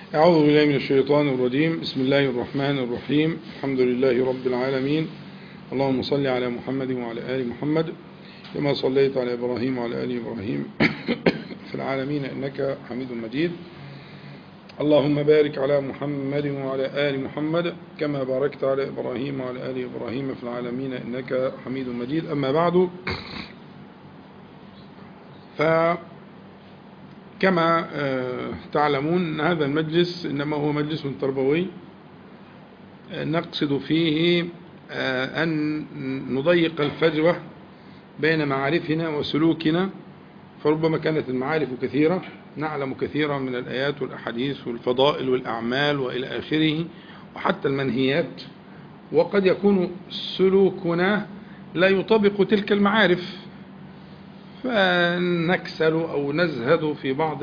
أعوذ بالله من الشيطان الرجيم بسم الله الرحمن الرحيم الحمد لله رب العالمين اللهم صل على محمد وعلى آل محمد كما صليت على إبراهيم وعلى آل إبراهيم في العالمين إنك حميد مجيد اللهم بارك على محمد وعلى آل محمد كما باركت على إبراهيم وعلى آل إبراهيم في العالمين إنك حميد مجيد أما بعد فكما تعلمون هذا المجلس إنما هو مجلس تربوي نقصد فيه أن نضيق الفجوة بين معارفنا وسلوكنا فربما كانت المعارف كثيرة نعلم كثيرا من الآيات والأحاديث والفضائل والأعمال وإلى آخره وحتى المنهيات وقد يكون سلوكنا لا يطابق تلك المعارف فنكسل أو نزهد في بعض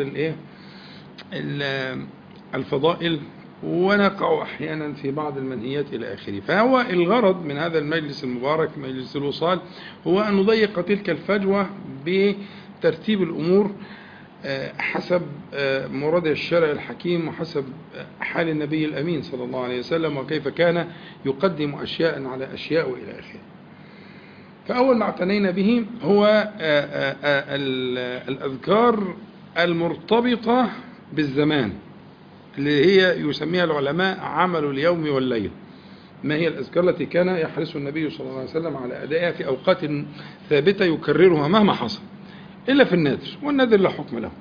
الفضائل ونقع أحيانا في بعض المنهيات إلى آخره فهو الغرض من هذا المجلس المبارك مجلس الوصال هو أن نضيق تلك الفجوة بترتيب الأمور حسب مراد الشرع الحكيم وحسب حال النبي الأمين صلى الله عليه وسلم وكيف كان يقدم أشياء على أشياء وإلى آخره فأول ما اعتنينا به هو الأذكار المرتبطة بالزمان اللي هي يسميها العلماء عمل اليوم والليل ما هي الأذكار التي كان يحرص النبي صلى الله عليه وسلم على أدائها في أوقات ثابتة يكررها مهما حصل إلا في النادر والنادر لا حكم له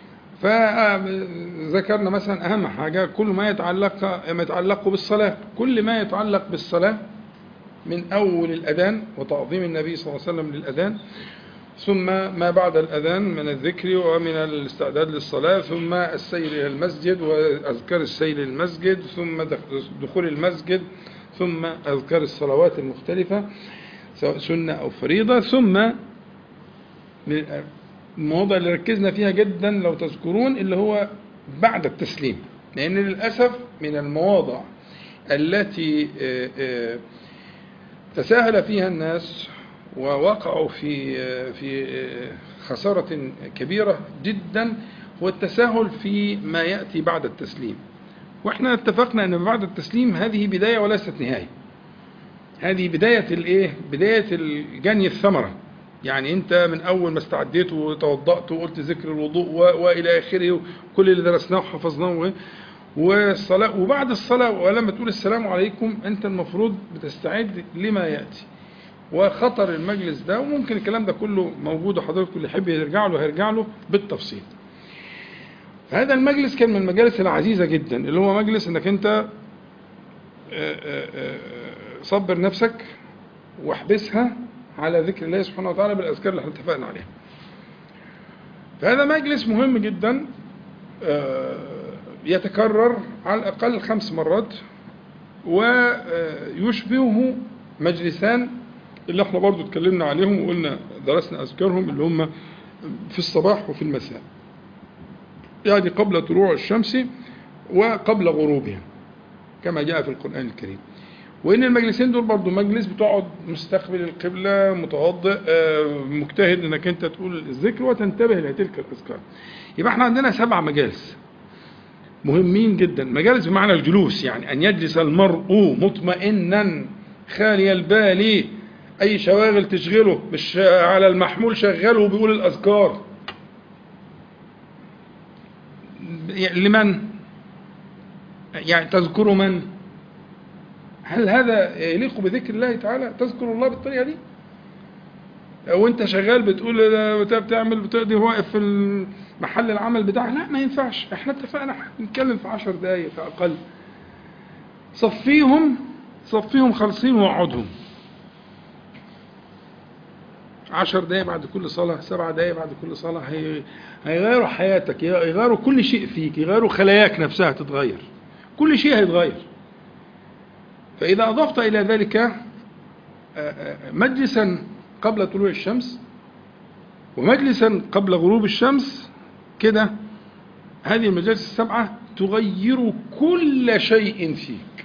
فذكرنا مثلا أهم حاجة كل ما يتعلق ما يتعلق بالصلاة كل ما يتعلق بالصلاة من أول الأذان وتعظيم النبي صلى الله عليه وسلم للأذان ثم ما بعد الأذان من الذكر ومن الاستعداد للصلاة ثم السير إلى المسجد وأذكار السير للمسجد ثم دخول المسجد ثم أذكار الصلوات المختلفة سواء سنة أو فريضة ثم المواضع اللي ركزنا فيها جدا لو تذكرون اللي هو بعد التسليم لأن للأسف من المواضع التي تساهل فيها الناس ووقعوا في في خسارة كبيرة جدا هو التساهل في ما يأتي بعد التسليم واحنا اتفقنا ان بعد التسليم هذه بداية وليست نهاية هذه بداية الايه بداية الجني الثمرة يعني انت من اول ما استعديت وتوضأت وقلت ذكر الوضوء والى اخره كل اللي درسناه وحفظناه والصلاة وبعد الصلاة ولما تقول السلام عليكم انت المفروض بتستعد لما يأتي وخطر المجلس ده وممكن الكلام ده كله موجود وحضرتك اللي يحب يرجع له هيرجع له بالتفصيل هذا المجلس كان من المجالس العزيزة جدا اللي هو مجلس انك انت صبر نفسك واحبسها على ذكر الله سبحانه وتعالى بالأذكار اللي احنا اتفقنا عليها فهذا مجلس مهم جدا يتكرر على الأقل خمس مرات ويشبهه مجلسان اللي احنا برضو اتكلمنا عليهم وقلنا درسنا أذكارهم اللي هم في الصباح وفي المساء يعني قبل طلوع الشمس وقبل غروبها كما جاء في القرآن الكريم وإن المجلسين دول برضو مجلس بتقعد مستقبل القبلة متوضئ مجتهد انك انت تقول الذكر وتنتبه لتلك الأذكار يبقى احنا عندنا سبع مجالس مهمين جدا مجالس بمعنى الجلوس يعني أن يجلس المرء مطمئنا خالي البال أي شواغل تشغله مش على المحمول شغله وبيقول الأذكار لمن يعني تذكر من هل هذا يليق بذكر الله تعالى تذكر الله بالطريقة دي وانت شغال بتقول بتعمل بتقضي واقف في محل العمل بتاعك لا ما ينفعش احنا اتفقنا نتكلم في عشر دقايق فأقل صفيهم صفيهم خالصين وقعدهم عشر دقايق بعد كل صلاة سبع دقايق بعد كل صلاة هي... هيغيروا حياتك يغيروا كل شيء فيك يغيروا خلاياك نفسها تتغير كل شيء هيتغير فإذا أضفت إلى ذلك مجلسا قبل طلوع الشمس ومجلسا قبل غروب الشمس كده هذه المجالس السبعة تغير كل شيء فيك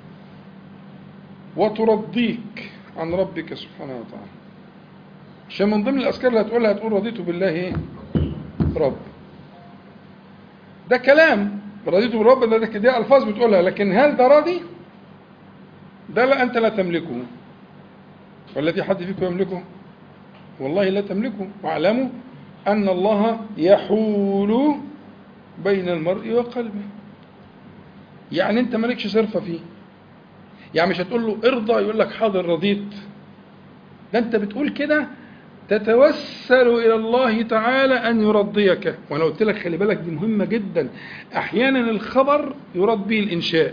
وترضيك عن ربك سبحانه وتعالى عشان من ضمن الأذكار اللي هتقولها هتقول رضيت بالله إيه؟ رب ده كلام رضيت بالرب ده دي الفاظ بتقولها لكن هل ده راضي ده لا انت لا تملكه ولا في حد فيكم يملكه والله لا تملكه واعلموا ان الله يحول بين المرء وقلبه يعني انت مالكش صرفه فيه يعني مش هتقول له ارضى يقول لك حاضر رضيت ده انت بتقول كده تتوسل الى الله تعالى ان يرضيك وانا قلت لك خلي بالك دي مهمه جدا احيانا الخبر يراد به الانشاء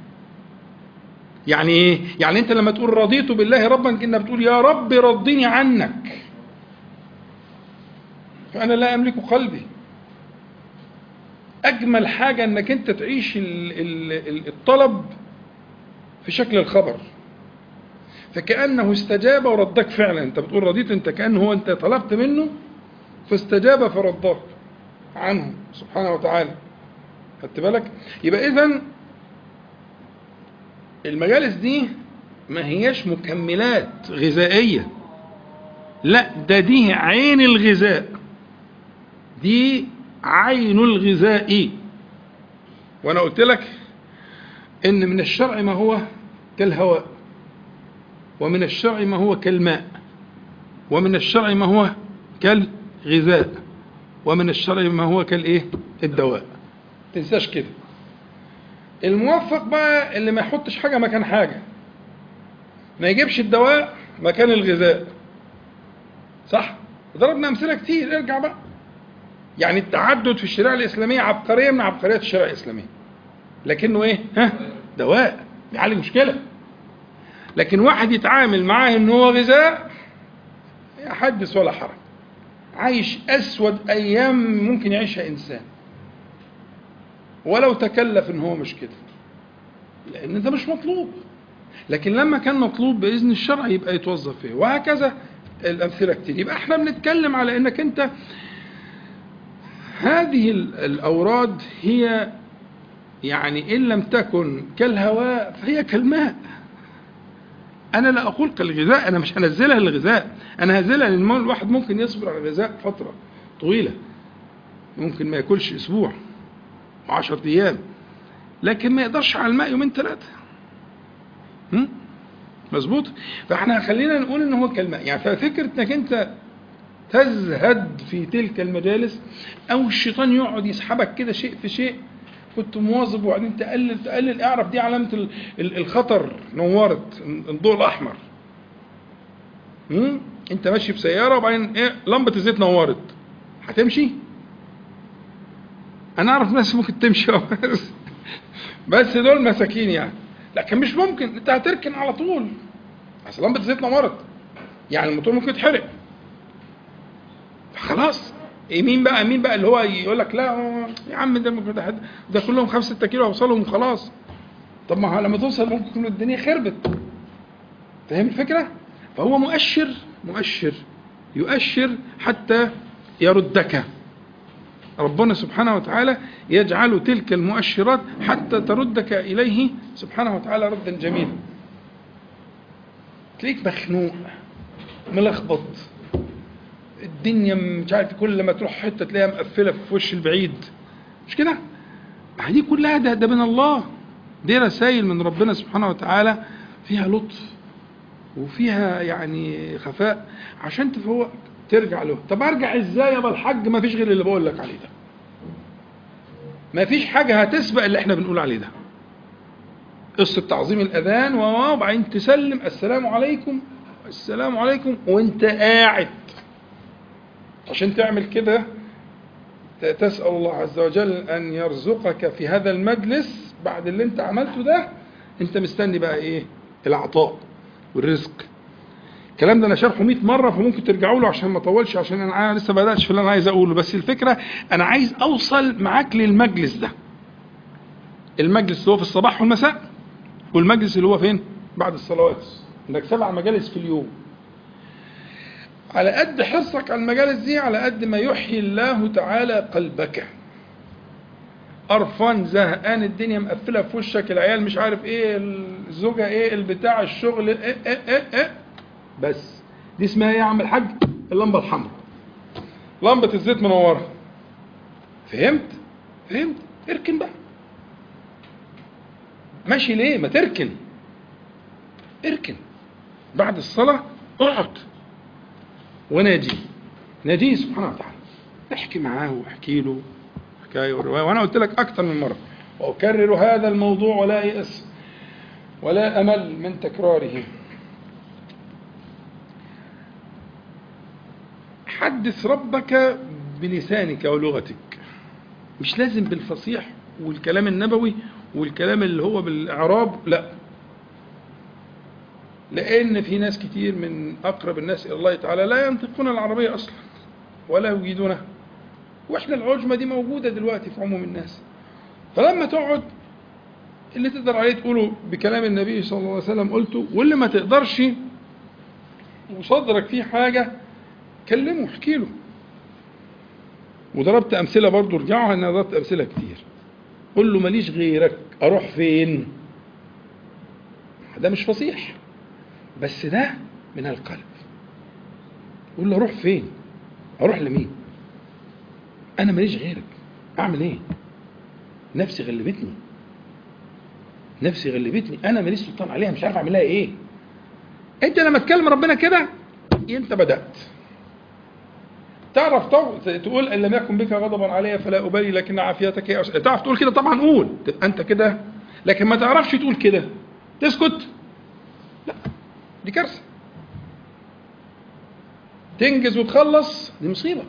يعني ايه يعني انت لما تقول رضيت بالله ربا كأنك بتقول يا رب رضني عنك فانا لا املك قلبي اجمل حاجه انك انت تعيش الطلب في شكل الخبر فكأنه استجاب وردك فعلا انت بتقول رضيت انت كأنه هو انت طلبت منه فاستجاب فرداك عنه سبحانه وتعالى خدت بالك يبقى اذا المجالس دي ما هياش مكملات غذائية لا ده دي عين الغذاء دي عين الغذاء وانا قلت لك ان من الشرع ما هو كالهواء ومن الشرع ما هو كالماء ومن الشرع ما هو كالغذاء ومن الشرع ما هو كالايه الدواء تنساش كده الموفق بقى اللي ما يحطش حاجه مكان حاجه ما يجيبش الدواء مكان الغذاء صح ضربنا امثله كتير ارجع بقى يعني التعدد في الشريعه الاسلاميه عبقريه من عبقريات الشريعه الاسلاميه لكنه ايه ها دواء بيعالج مشكله لكن واحد يتعامل معاه ان هو غذاء حدث ولا حرج عايش اسود ايام ممكن يعيشها انسان ولو تكلف ان هو مش كده لان ده مش مطلوب لكن لما كان مطلوب باذن الشرع يبقى يتوظف فيه وهكذا الامثله كتير يبقى احنا بنتكلم على انك انت هذه الاوراد هي يعني ان لم تكن كالهواء فهي كالماء انا لا اقول كالغذاء انا مش هنزلها للغذاء انا هنزلها لان الواحد ممكن يصبر على الغذاء فتره طويله ممكن ما ياكلش اسبوع وعشرة ايام لكن ما يقدرش على الماء يومين ثلاثه مظبوط فاحنا خلينا نقول ان هو كالماء يعني ففكره انك انت تزهد في تلك المجالس او الشيطان يقعد يسحبك كده شيء في شيء كنت مواظب وبعدين تقلل تقلل اعرف دي علامه الخطر نورت الضوء الاحمر انت ماشي بسياره وبعدين ايه لمبه الزيت نورت هتمشي انا اعرف ناس ممكن تمشي بس بس دول مساكين يعني لكن مش ممكن انت هتركن على طول اصل لمبه الزيت نورت يعني الموتور ممكن يتحرق خلاص مين بقى مين بقى اللي هو يقول لك لا يا عم ده ده, ده كلهم 5 6 كيلو اوصلهم وخلاص طب ما لما توصل ممكن تكون الدنيا خربت فاهم الفكره؟ فهو مؤشر مؤشر يؤشر حتى يردك ربنا سبحانه وتعالى يجعل تلك المؤشرات حتى تردك إليه سبحانه وتعالى ردا جميلا تلاقيك مخنوق ملخبط الدنيا مش عارف كل ما تروح حته تلاقيها مقفله في وش البعيد مش كده؟ دي كلها ده, ده من الله دي رسائل من ربنا سبحانه وتعالى فيها لطف وفيها يعني خفاء عشان تفوق ترجع له طب ارجع ازاي يا الحاج ما فيش غير اللي بقول لك عليه ده ما فيش حاجه هتسبق اللي احنا بنقول عليه ده قصه تعظيم الاذان وبعدين تسلم السلام عليكم السلام عليكم وانت قاعد عشان تعمل كده تسأل الله عز وجل أن يرزقك في هذا المجلس بعد اللي أنت عملته ده أنت مستني بقى إيه؟ العطاء والرزق. الكلام ده أنا شرحه 100 مرة فممكن ترجعوا له عشان ما أطولش عشان أنا لسه ما بدأتش في اللي أنا عايز أقوله بس الفكرة أنا عايز أوصل معاك للمجلس ده. المجلس اللي هو في الصباح والمساء والمجلس اللي هو فين؟ بعد الصلوات. عندك سبع مجالس في اليوم. على قد حرصك على المجالس دي على قد ما يحيي الله تعالى قلبك قرفان زهقان الدنيا مقفله في وشك العيال مش عارف ايه الزوجه ايه البتاع الشغل ايه ايه ايه, إيه. بس دي اسمها ايه يا عم الحاج اللمبه الحمراء لمبه الزيت منوره فهمت فهمت اركن بقى ماشي ليه ما تركن اركن بعد الصلاة اقعد وناجي ناجيه سبحانه وتعالى احكي معاه واحكي له حكاية ورواية وأنا قلت لك أكثر من مرة وأكرر هذا الموضوع ولا يأس ولا أمل من تكراره حدث ربك بلسانك ولغتك مش لازم بالفصيح والكلام النبوي والكلام اللي هو بالإعراب لا لأن في ناس كتير من أقرب الناس إلى الله تعالى لا ينطقون العربية أصلا ولا يجيدونها وإحنا العجمة دي موجودة دلوقتي في عموم الناس فلما تقعد اللي تقدر عليه تقوله بكلام النبي صلى الله عليه وسلم قلته واللي ما تقدرش وصدرك فيه حاجة كلمه احكي له وضربت أمثلة برضو ارجعوا أنا ضربت أمثلة كتير قل له ماليش غيرك أروح فين ده مش فصيح بس ده من القلب قول له أروح فين أروح لمين أنا ماليش غيرك أعمل إيه نفسي غلبتني نفسي غلبتني أنا ماليش سلطان عليها مش عارف أعمل لها إيه أنت لما تكلم ربنا كده أنت بدأت تعرف تقول ان لم يكن بك غضبا علي فلا ابالي لكن عافيتك هي أشهر. تعرف تقول كده طبعا قول تبقى انت كده لكن ما تعرفش تقول كده تسكت لا دي كارثه تنجز وتخلص دي مصيبه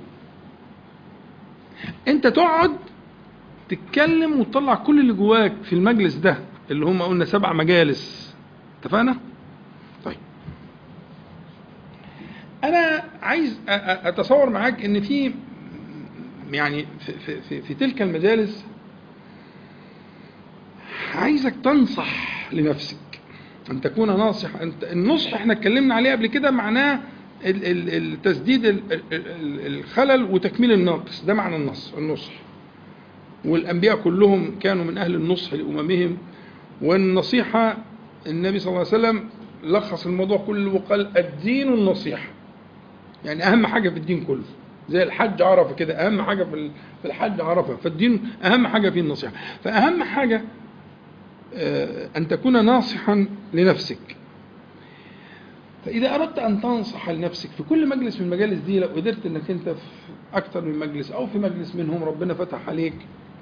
انت تقعد تتكلم وتطلع كل اللي جواك في المجلس ده اللي هم قلنا سبع مجالس اتفقنا طيب انا عايز اتصور معاك ان في يعني في, في, في تلك المجالس عايزك تنصح لنفسك ان تكون ناصح انت النصح احنا اتكلمنا عليه قبل كده معناه التسديد الخلل وتكميل الناقص ده معنى النص النصح والانبياء كلهم كانوا من اهل النصح لاممهم والنصيحه النبي صلى الله عليه وسلم لخص الموضوع كله وقال الدين النصيحه يعني اهم حاجه في الدين كله زي الحج عرفه كده اهم حاجه في الحج عرفه فالدين اهم حاجه فيه النصيحه فاهم حاجه ان تكون ناصحا لنفسك فاذا اردت ان تنصح لنفسك في كل مجلس من المجالس دي لو قدرت انك انت في اكثر من مجلس او في مجلس منهم ربنا فتح عليك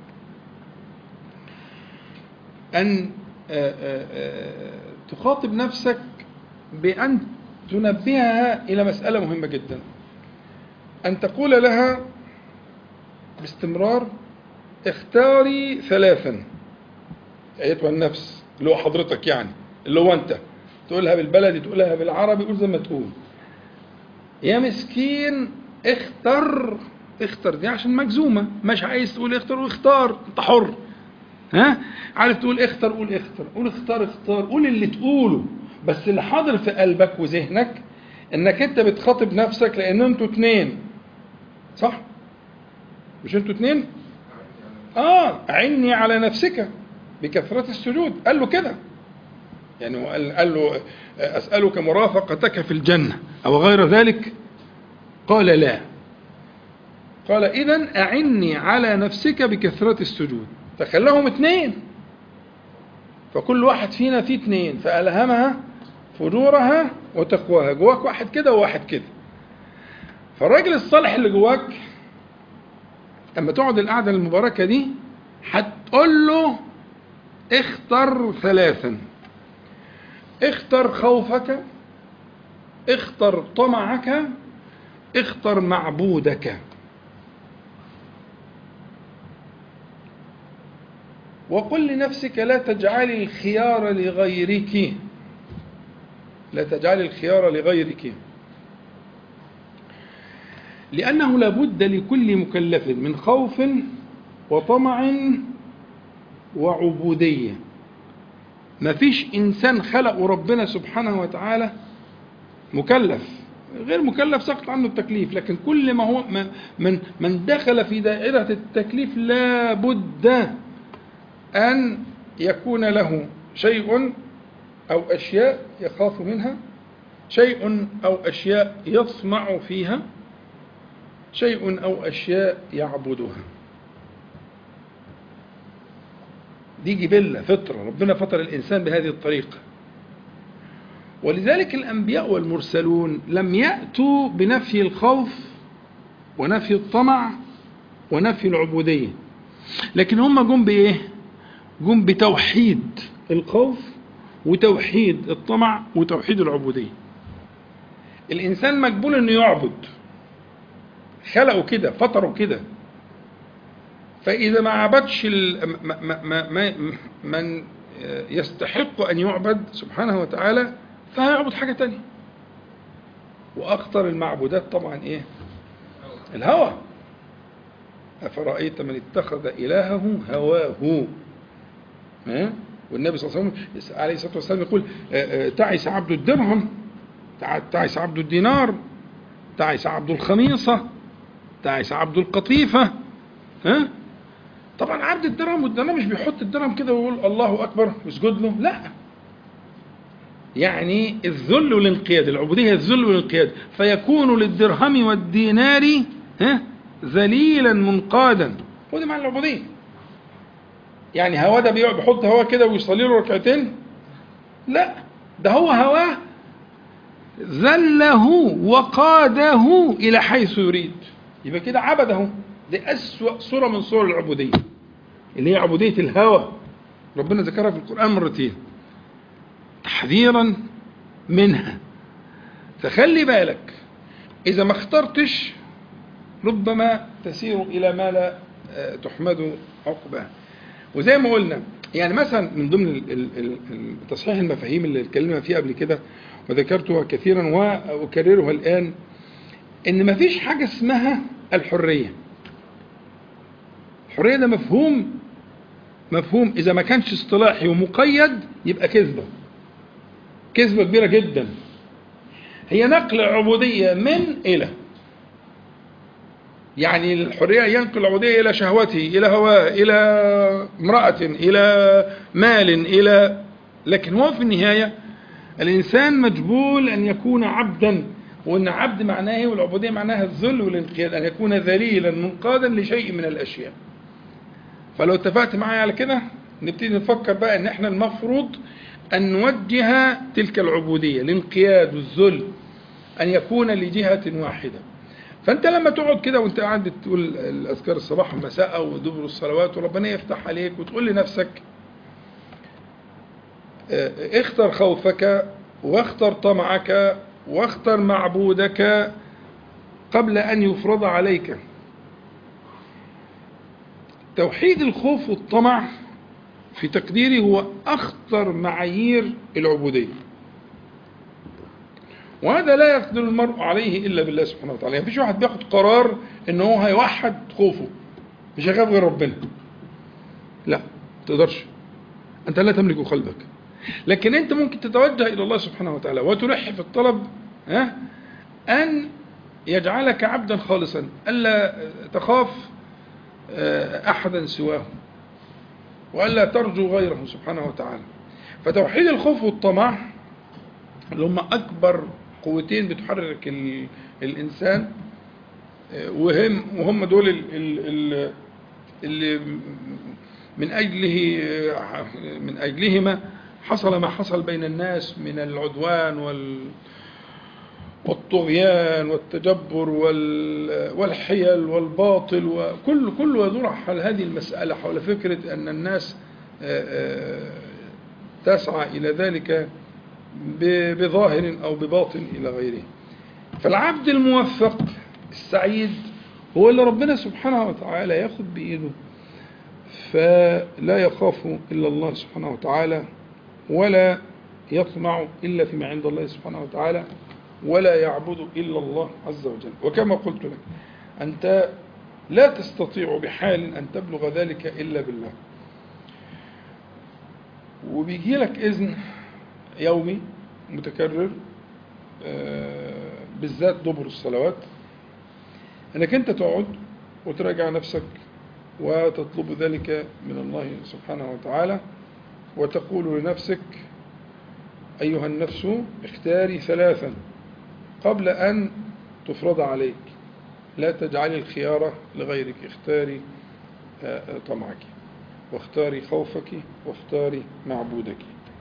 ان تخاطب نفسك بان تنبهها إلى مسألة مهمة جدا أن تقول لها باستمرار اختاري ثلاثا أيتها النفس اللي هو حضرتك يعني اللي هو أنت تقولها بالبلدي تقولها بالعربي قول زي ما تقول يا مسكين اختر اختر دي عشان مجزومة مش عايز تقول اختر واختار انت حر ها عارف تقول اختر قول اختر قول اختار اختار قول اللي تقوله بس اللي حاضر في قلبك وذهنك انك انت بتخاطب نفسك لان انتوا اتنين صح مش انتوا اتنين اه عني على نفسك بكثرة السجود قال له كده يعني قال, قال له اسألك مرافقتك في الجنة او غير ذلك قال لا قال اذا اعني على نفسك بكثرة السجود فخلاهم اتنين فكل واحد فينا فيه اتنين فألهمها فجورها وتقواها جواك واحد كده وواحد كده فالراجل الصالح اللي جواك اما تقعد القعدة المباركة دي هتقول له اختر ثلاثا اختر خوفك اختر طمعك اختر معبودك وقل لنفسك لا تجعلي الخيار لغيرك لا تجعلي الخيار لغيرك لأنه لابد لكل مكلف من خوف وطمع وعبودية ما فيش إنسان خلقه ربنا سبحانه وتعالى مكلف غير مكلف سقط عنه التكليف لكن كل ما هو من من دخل في دائرة التكليف لا بد أن يكون له شيء أو أشياء يخاف منها شيء أو أشياء يطمع فيها شيء أو أشياء يعبدها دي جبلة فطرة ربنا فطر الإنسان بهذه الطريقة ولذلك الأنبياء والمرسلون لم يأتوا بنفي الخوف ونفي الطمع ونفي العبودية لكن هم جم بإيه؟ جم بتوحيد الخوف وتوحيد الطمع وتوحيد العبودية الإنسان مقبول إنه يعبد خلقه كده فطره كده فإذا ما عبدش ال- ما ما ما ما من يستحق أن يعبد سبحانه وتعالى فهيعبد حاجة تانية وأخطر المعبودات طبعا إيه الهوى أفرأيت من اتخذ إلهه هواه ها؟ والنبي صلى الله عليه وسلم عليه الصلاة والسلام يقول آه، آه، تعس عبد الدرهم تع- تعس عبد الدينار تعس عبد الخميصة تعس عبد القطيفة ها طبعا عبد الدرهم والدينار مش بيحط الدرهم كده ويقول الله أكبر ويسجد له لا يعني الذل والانقياد العبودية هي الذل والانقياد فيكون للدرهم والدينار ها ذليلا منقادا ودي معنى العبودية يعني هوا ده بيقعد بيحط هوا كده ويصلي له ركعتين لا ده هو هواه ذله وقاده إلى حيث يريد يبقى كده عبده دي أسوأ صورة من صور العبودية اللي هي عبودية الهوى ربنا ذكرها في القرآن مرتين تحذيرا منها فخلي بالك إذا ما اخترتش ربما تسير إلى ما لا آه، تحمد عقباه وزي ما قلنا يعني مثلا من ضمن ال- ال- ال- ال- تصحيح المفاهيم اللي اتكلمنا فيها قبل كده وذكرتها كثيرا وأكررها الآن إن ما فيش حاجة اسمها الحرية الحرية ده مفهوم مفهوم إذا ما كانش اصطلاحي ومقيد يبقى كذبة كذبة كبيرة جدا هي نقل العبودية من إلى يعني الحرية ينقل العبودية إلى شهوته إلى هواه إلى امرأة إلى مال إلى لكن هو في النهاية الإنسان مجبول أن يكون عبدا وأن عبد معناه إيه؟ والعبودية معناها الذل والانقياد أن يكون ذليلا منقادا لشيء من الأشياء فلو اتفقت معايا على كده نبتدي نفكر بقى ان احنا المفروض ان نوجه تلك العبودية الانقياد والذل ان يكون لجهة واحدة فانت لما تقعد كده وانت قاعد بتقول الاذكار الصباح والمساء او دبر الصلوات وربنا يفتح عليك وتقول لنفسك اه، اختر خوفك واختر طمعك واختر معبودك قبل ان يفرض عليك توحيد الخوف والطمع في تقديري هو أخطر معايير العبودية وهذا لا يقدر المرء عليه إلا بالله سبحانه وتعالى يعني مفيش واحد بياخد قرار إن هو هيوحد خوفه مش هيخاف غير ربنا لا ما تقدرش أنت لا تملك قلبك لكن أنت ممكن تتوجه إلى الله سبحانه وتعالى وتلح في الطلب ها أن يجعلك عبدا خالصا ألا تخاف أحدا سواه وألا ترجو غيره سبحانه وتعالى فتوحيد الخوف والطمع اللي هم أكبر قوتين بتحرك ال- الإنسان وهم وهم دول ال- ال- ال- اللي من أجله من أجلهما حصل ما حصل بين الناس من العدوان وال والطغيان والتجبر وال- والحيل والباطل وكل كله يدور حول هذه المسألة حول فكرة أن الناس آه، آه، تسعى إلى ذلك ب- بظاهر أو بباطن إلى غيره فالعبد الموفق السعيد هو اللي ربنا سبحانه وتعالى ياخد بإيده فلا يخاف إلا الله سبحانه وتعالى ولا يطمع إلا فيما عند الله سبحانه وتعالى ولا يعبد إلا الله عز وجل وكما قلت لك أنت لا تستطيع بحال أن تبلغ ذلك إلا بالله وبيجي لك إذن يومي متكرر آه، بالذات دبر الصلوات انك انت تقعد وتراجع نفسك وتطلب ذلك من الله سبحانه وتعالى وتقول لنفسك ايها النفس اختاري ثلاثا قبل ان تفرض عليك لا تجعلي الخيارة لغيرك اختاري آه، آه، طمعك واختاري خوفك واختاري معبودك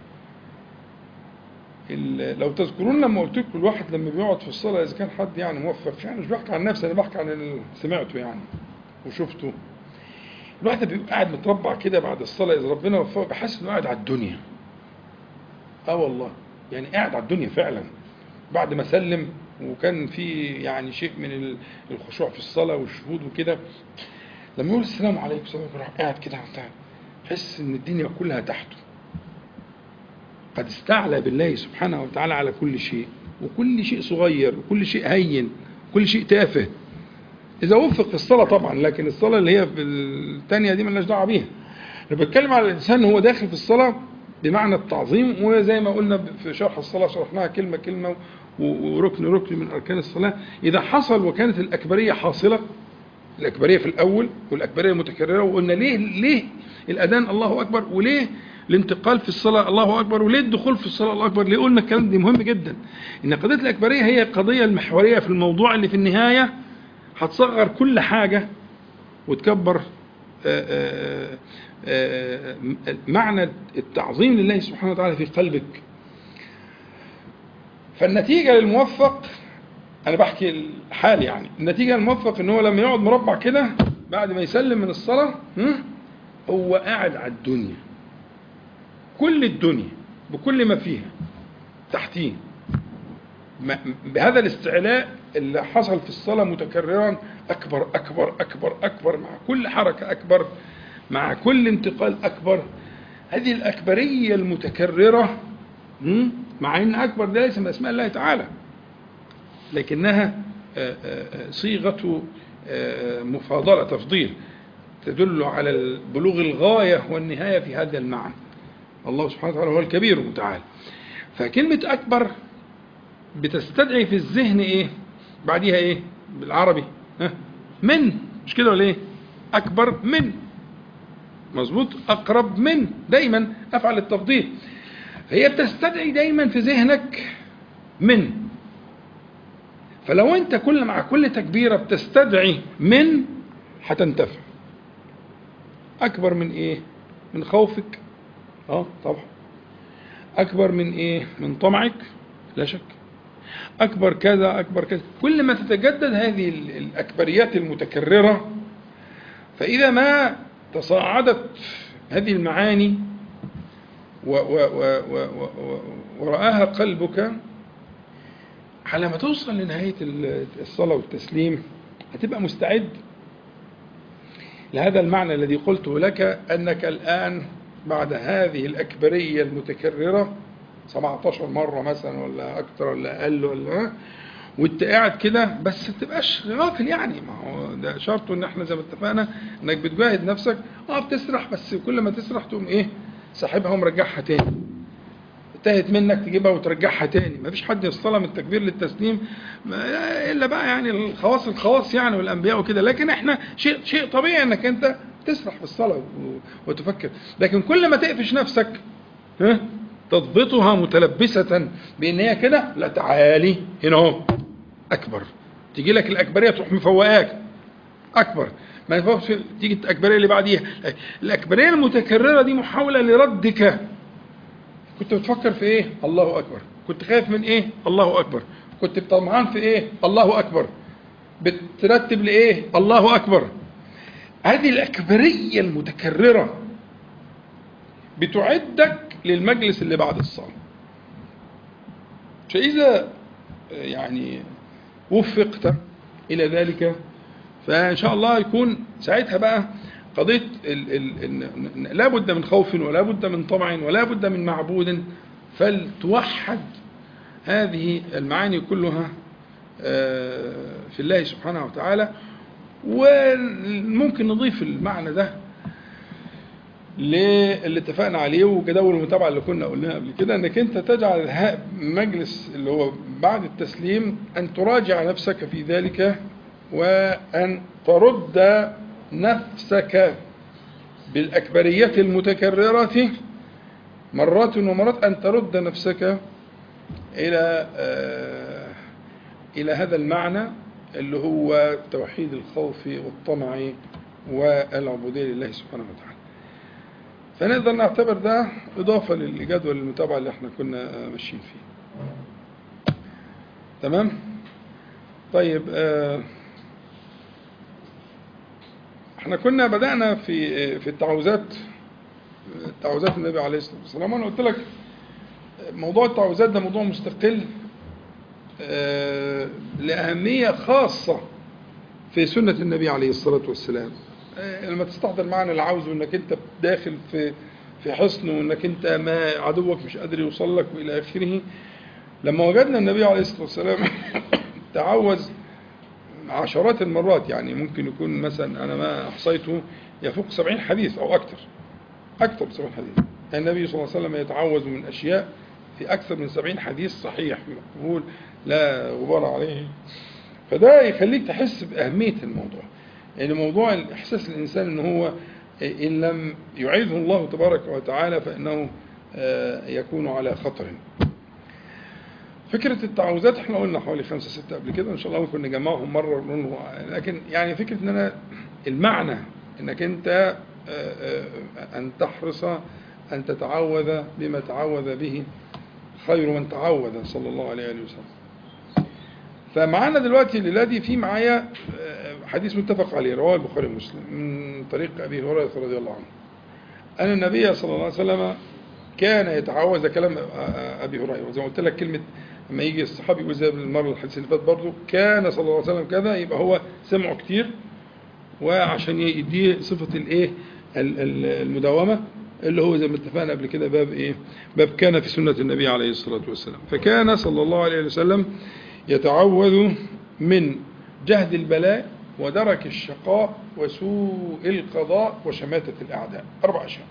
ال- لو تذكرون لما قلت لكم الواحد لما بيقعد في الصلاة إذا كان حد يعني موفق يعني مش بحكي عن نفسي أنا بحكي عن اللي سمعته يعني وشفته الواحد بيبقى قاعد متربع كده بعد الصلاة إذا ربنا وفقه بحس إنه قاعد على الدنيا اه والله يعني قاعد على الدنيا فعلا بعد ما سلم وكان في يعني شيء من ال- الخشوع في الصلاة والشهود وكده لما يقول السلام عليكم السلام عليكم راح قاعد كده بتاع يحس ان الدنيا كلها تحته قد استعلى بالله سبحانه وتعالى على كل شيء وكل شيء صغير وكل شيء هين وكل شيء تافه إذا وفق في الصلاة طبعا لكن الصلاة اللي هي في الثانية دي مالناش دعوة بيها أنا بتكلم على الإنسان هو داخل في الصلاة بمعنى التعظيم وزي ما قلنا في شرح الصلاة شرحناها كلمة كلمة و- وركن ركن من أركان الصلاة إذا حصل وكانت الأكبرية حاصلة الأكبرية في الأول والأكبرية المتكررة وقلنا ليه ليه الأذان الله أكبر وليه الانتقال في الصلاة الله أكبر وليه الدخول في الصلاة الله أكبر ليه قلنا الكلام ده مهم جدا إن قضية الأكبرية هي القضية المحورية في الموضوع اللي في النهاية هتصغر كل حاجة وتكبر آه، آه، آه، معنى التعظيم لله سبحانه وتعالى في قلبك فالنتيجة للموفق أنا بحكي الحال يعني النتيجة للموفق إن هو لما يقعد مربع كده بعد ما يسلم من الصلاة هم، هو قاعد على الدنيا كل الدنيا بكل ما فيها تحتيه ما- بهذا الاستعلاء اللي حصل في الصلاة متكررا أكبر أكبر أكبر أكبر مع كل حركة أكبر مع كل انتقال أكبر هذه الأكبرية المتكررة هم، مع أن أكبر ده ليس من أسماء الله تعالى لكنها آه، آه، آه، صيغة آه، مفاضلة تفضيل تدل على بلوغ الغاية والنهاية في هذا المعنى الله سبحانه وتعالى هو الكبير المتعال فكلمة أكبر بتستدعي في الذهن إيه بعديها إيه بالعربي ها؟ من مش كده ولا إيه أكبر من مظبوط أقرب من دايما أفعل التفضيل هي بتستدعي دايما في ذهنك من فلو انت كل مع كل تكبيره بتستدعي من هتنتفع اكبر من ايه من خوفك اه طبعا اكبر من ايه من طمعك لا شك اكبر كذا اكبر كذا كل ما تتجدد هذه ال- الاكبريات المتكرره فاذا ما تصاعدت هذه المعاني و و و و و و ورآها قلبك على ما توصل لنهاية ال- الصلاة والتسليم هتبقى مستعد لهذا المعنى الذي قلته لك أنك الآن بعد هذه الأكبرية المتكررة 17 مرة مثلا ولا أكثر ولا أقل ولا ها؟ وانت قاعد كده بس ما تبقاش غافل يعني ما هو ده شرطه ان احنا زي ما اتفقنا انك بتجاهد نفسك اه بتسرح بس كل ما تسرح تقوم ايه ساحبها ومرجعها تاني انتهت منك تجيبها وترجعها تاني ما فيش حد يصطلها من التكبير للتسليم ما- الا بقى يعني الخواص الخواص يعني والانبياء وكده لكن احنا شيء شيء طبيعي انك انت تسرح في الصلاه و- وتفكر لكن كل ما تقفش نفسك ها تضبطها متلبسة بان هي كده لا تعالي هنا اهو اكبر تيجي لك الاكبريه تروح مفوقاك اكبر ما ينفعش تيجي الاكبريه اللي بعديها الاكبريه المتكرره دي محاوله لردك كنت بتفكر في ايه الله اكبر كنت خايف من ايه الله اكبر كنت طمعان في ايه الله اكبر بترتب لايه الله اكبر هذه الاكبريه المتكرره بتعدك للمجلس اللي بعد الصلاه فاذا يعني وفقت الى ذلك فان شاء الله يكون ساعتها بقى قضيه ال ال ال لا بد من خوف ولا بد من طمع ولا بد من معبود فلتوحد هذه المعاني كلها آه، في الله سبحانه وتعالى وممكن نضيف المعنى ده للي اتفقنا عليه وجدول المتابعه اللي كنا قلناها قبل كده انك انت تجعل ها- مجلس اللي هو بعد التسليم ان تراجع نفسك في ذلك وان ترد نفسك بالاكبريه المتكرره مرات ومرات ان ترد نفسك الى آه، الى هذا المعنى اللي هو توحيد الخوف والطمع والعبوديه لله سبحانه وتعالى فنقدر نعتبر ده إضافة للجدول المتابعة اللي احنا كنا ماشيين فيه تمام طيب آه احنا كنا بدأنا في في التعوذات تعوذات النبي عليه الصلاة والسلام وانا قلت لك موضوع التعوذات ده موضوع مستقل آه لأهمية خاصة في سنة النبي عليه الصلاة والسلام آه لما تستحضر معنى العوز وانك انت داخل في في حصن وانك انت ما عدوك مش قادر يوصل لك والى اخره لما وجدنا النبي عليه الصلاة والسلام تعوذ عشرات المرات يعني ممكن يكون مثلا أنا ما أحصيته يفوق سبعين حديث أو أكثر أكثر من سبعين حديث النبي صلى الله عليه وسلم يتعوذ من أشياء في أكثر من سبعين حديث صحيح مقبول لا غبار عليه فده يخليك تحس بأهمية الموضوع يعني موضوع الإحساس الإنسان أنه هو إن لم يعيذه الله تبارك وتعالى فإنه يكون على خطر فكرة التعوذات احنا قلنا حوالي خمسة ستة قبل كده ان شاء الله ممكن نجمعهم مرة لكن يعني فكرة ان انا المعنى انك انت ان تحرص ان تتعوذ بما تعوذ به خير من تعوذ صلى الله عليه وسلم فمعانا دلوقتي الليلة دي في معايا حديث متفق عليه رواه البخاري ومسلم من طريق ابي هريرة رضي الله عنه ان النبي صلى الله عليه وسلم كان يتعوذ كلام ابي هريره زي ما قلت لك كلمه لما يجي الصحابي يقول زي المره الحديث اللي فات برضه كان صلى الله عليه وسلم كذا يبقى هو سمعه كتير وعشان يديه صفه الايه المداومه اللي هو زي ما اتفقنا قبل كده باب ايه باب كان في سنه النبي عليه الصلاه والسلام فكان صلى الله عليه وسلم يتعوذ من جهد البلاء ودرك الشقاء وسوء القضاء وشماتة الأعداء أربع أشياء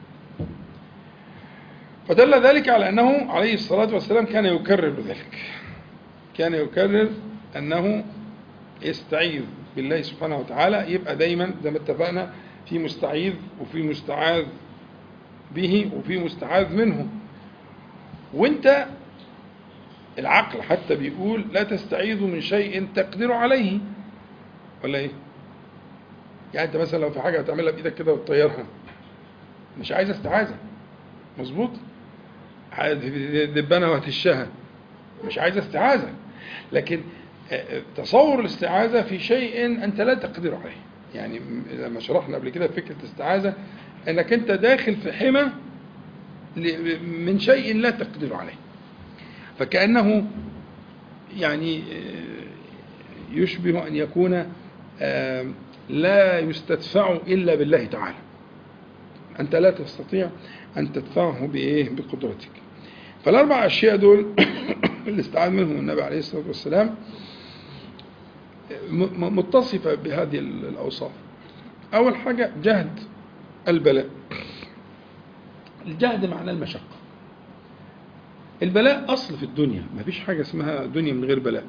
فدل ذلك على أنه عليه الصلاة والسلام كان يكرر ذلك كان يكرر أنه يستعيذ بالله سبحانه وتعالى يبقى دايما زي ما اتفقنا في مستعيذ وفي مستعاذ به وفي مستعاذ منه وانت العقل حتى بيقول لا تستعيذ من شيء تقدر عليه ولا ايه يعني انت مثلا لو في حاجه هتعملها بايدك كده وتطيرها مش عايز استعاذه مظبوط دبانه وهتشها مش عايز استعاذه لكن تصور الاستعاذه في شيء انت لا تقدر عليه يعني لما شرحنا قبل كده فكره الاستعاذه انك انت داخل في حمى من شيء لا تقدر عليه فكانه يعني يشبه ان يكون لا يستدفع إلا بالله تعالى أنت لا تستطيع أن تدفعه بإيه بقدرتك فالأربع أشياء دول اللي استعاذ منهم النبي عليه الصلاة والسلام متصفة بهذه الأوصاف أول حاجة جهد البلاء الجهد معناه المشقة البلاء أصل في الدنيا ما فيش حاجة اسمها دنيا من غير بلاء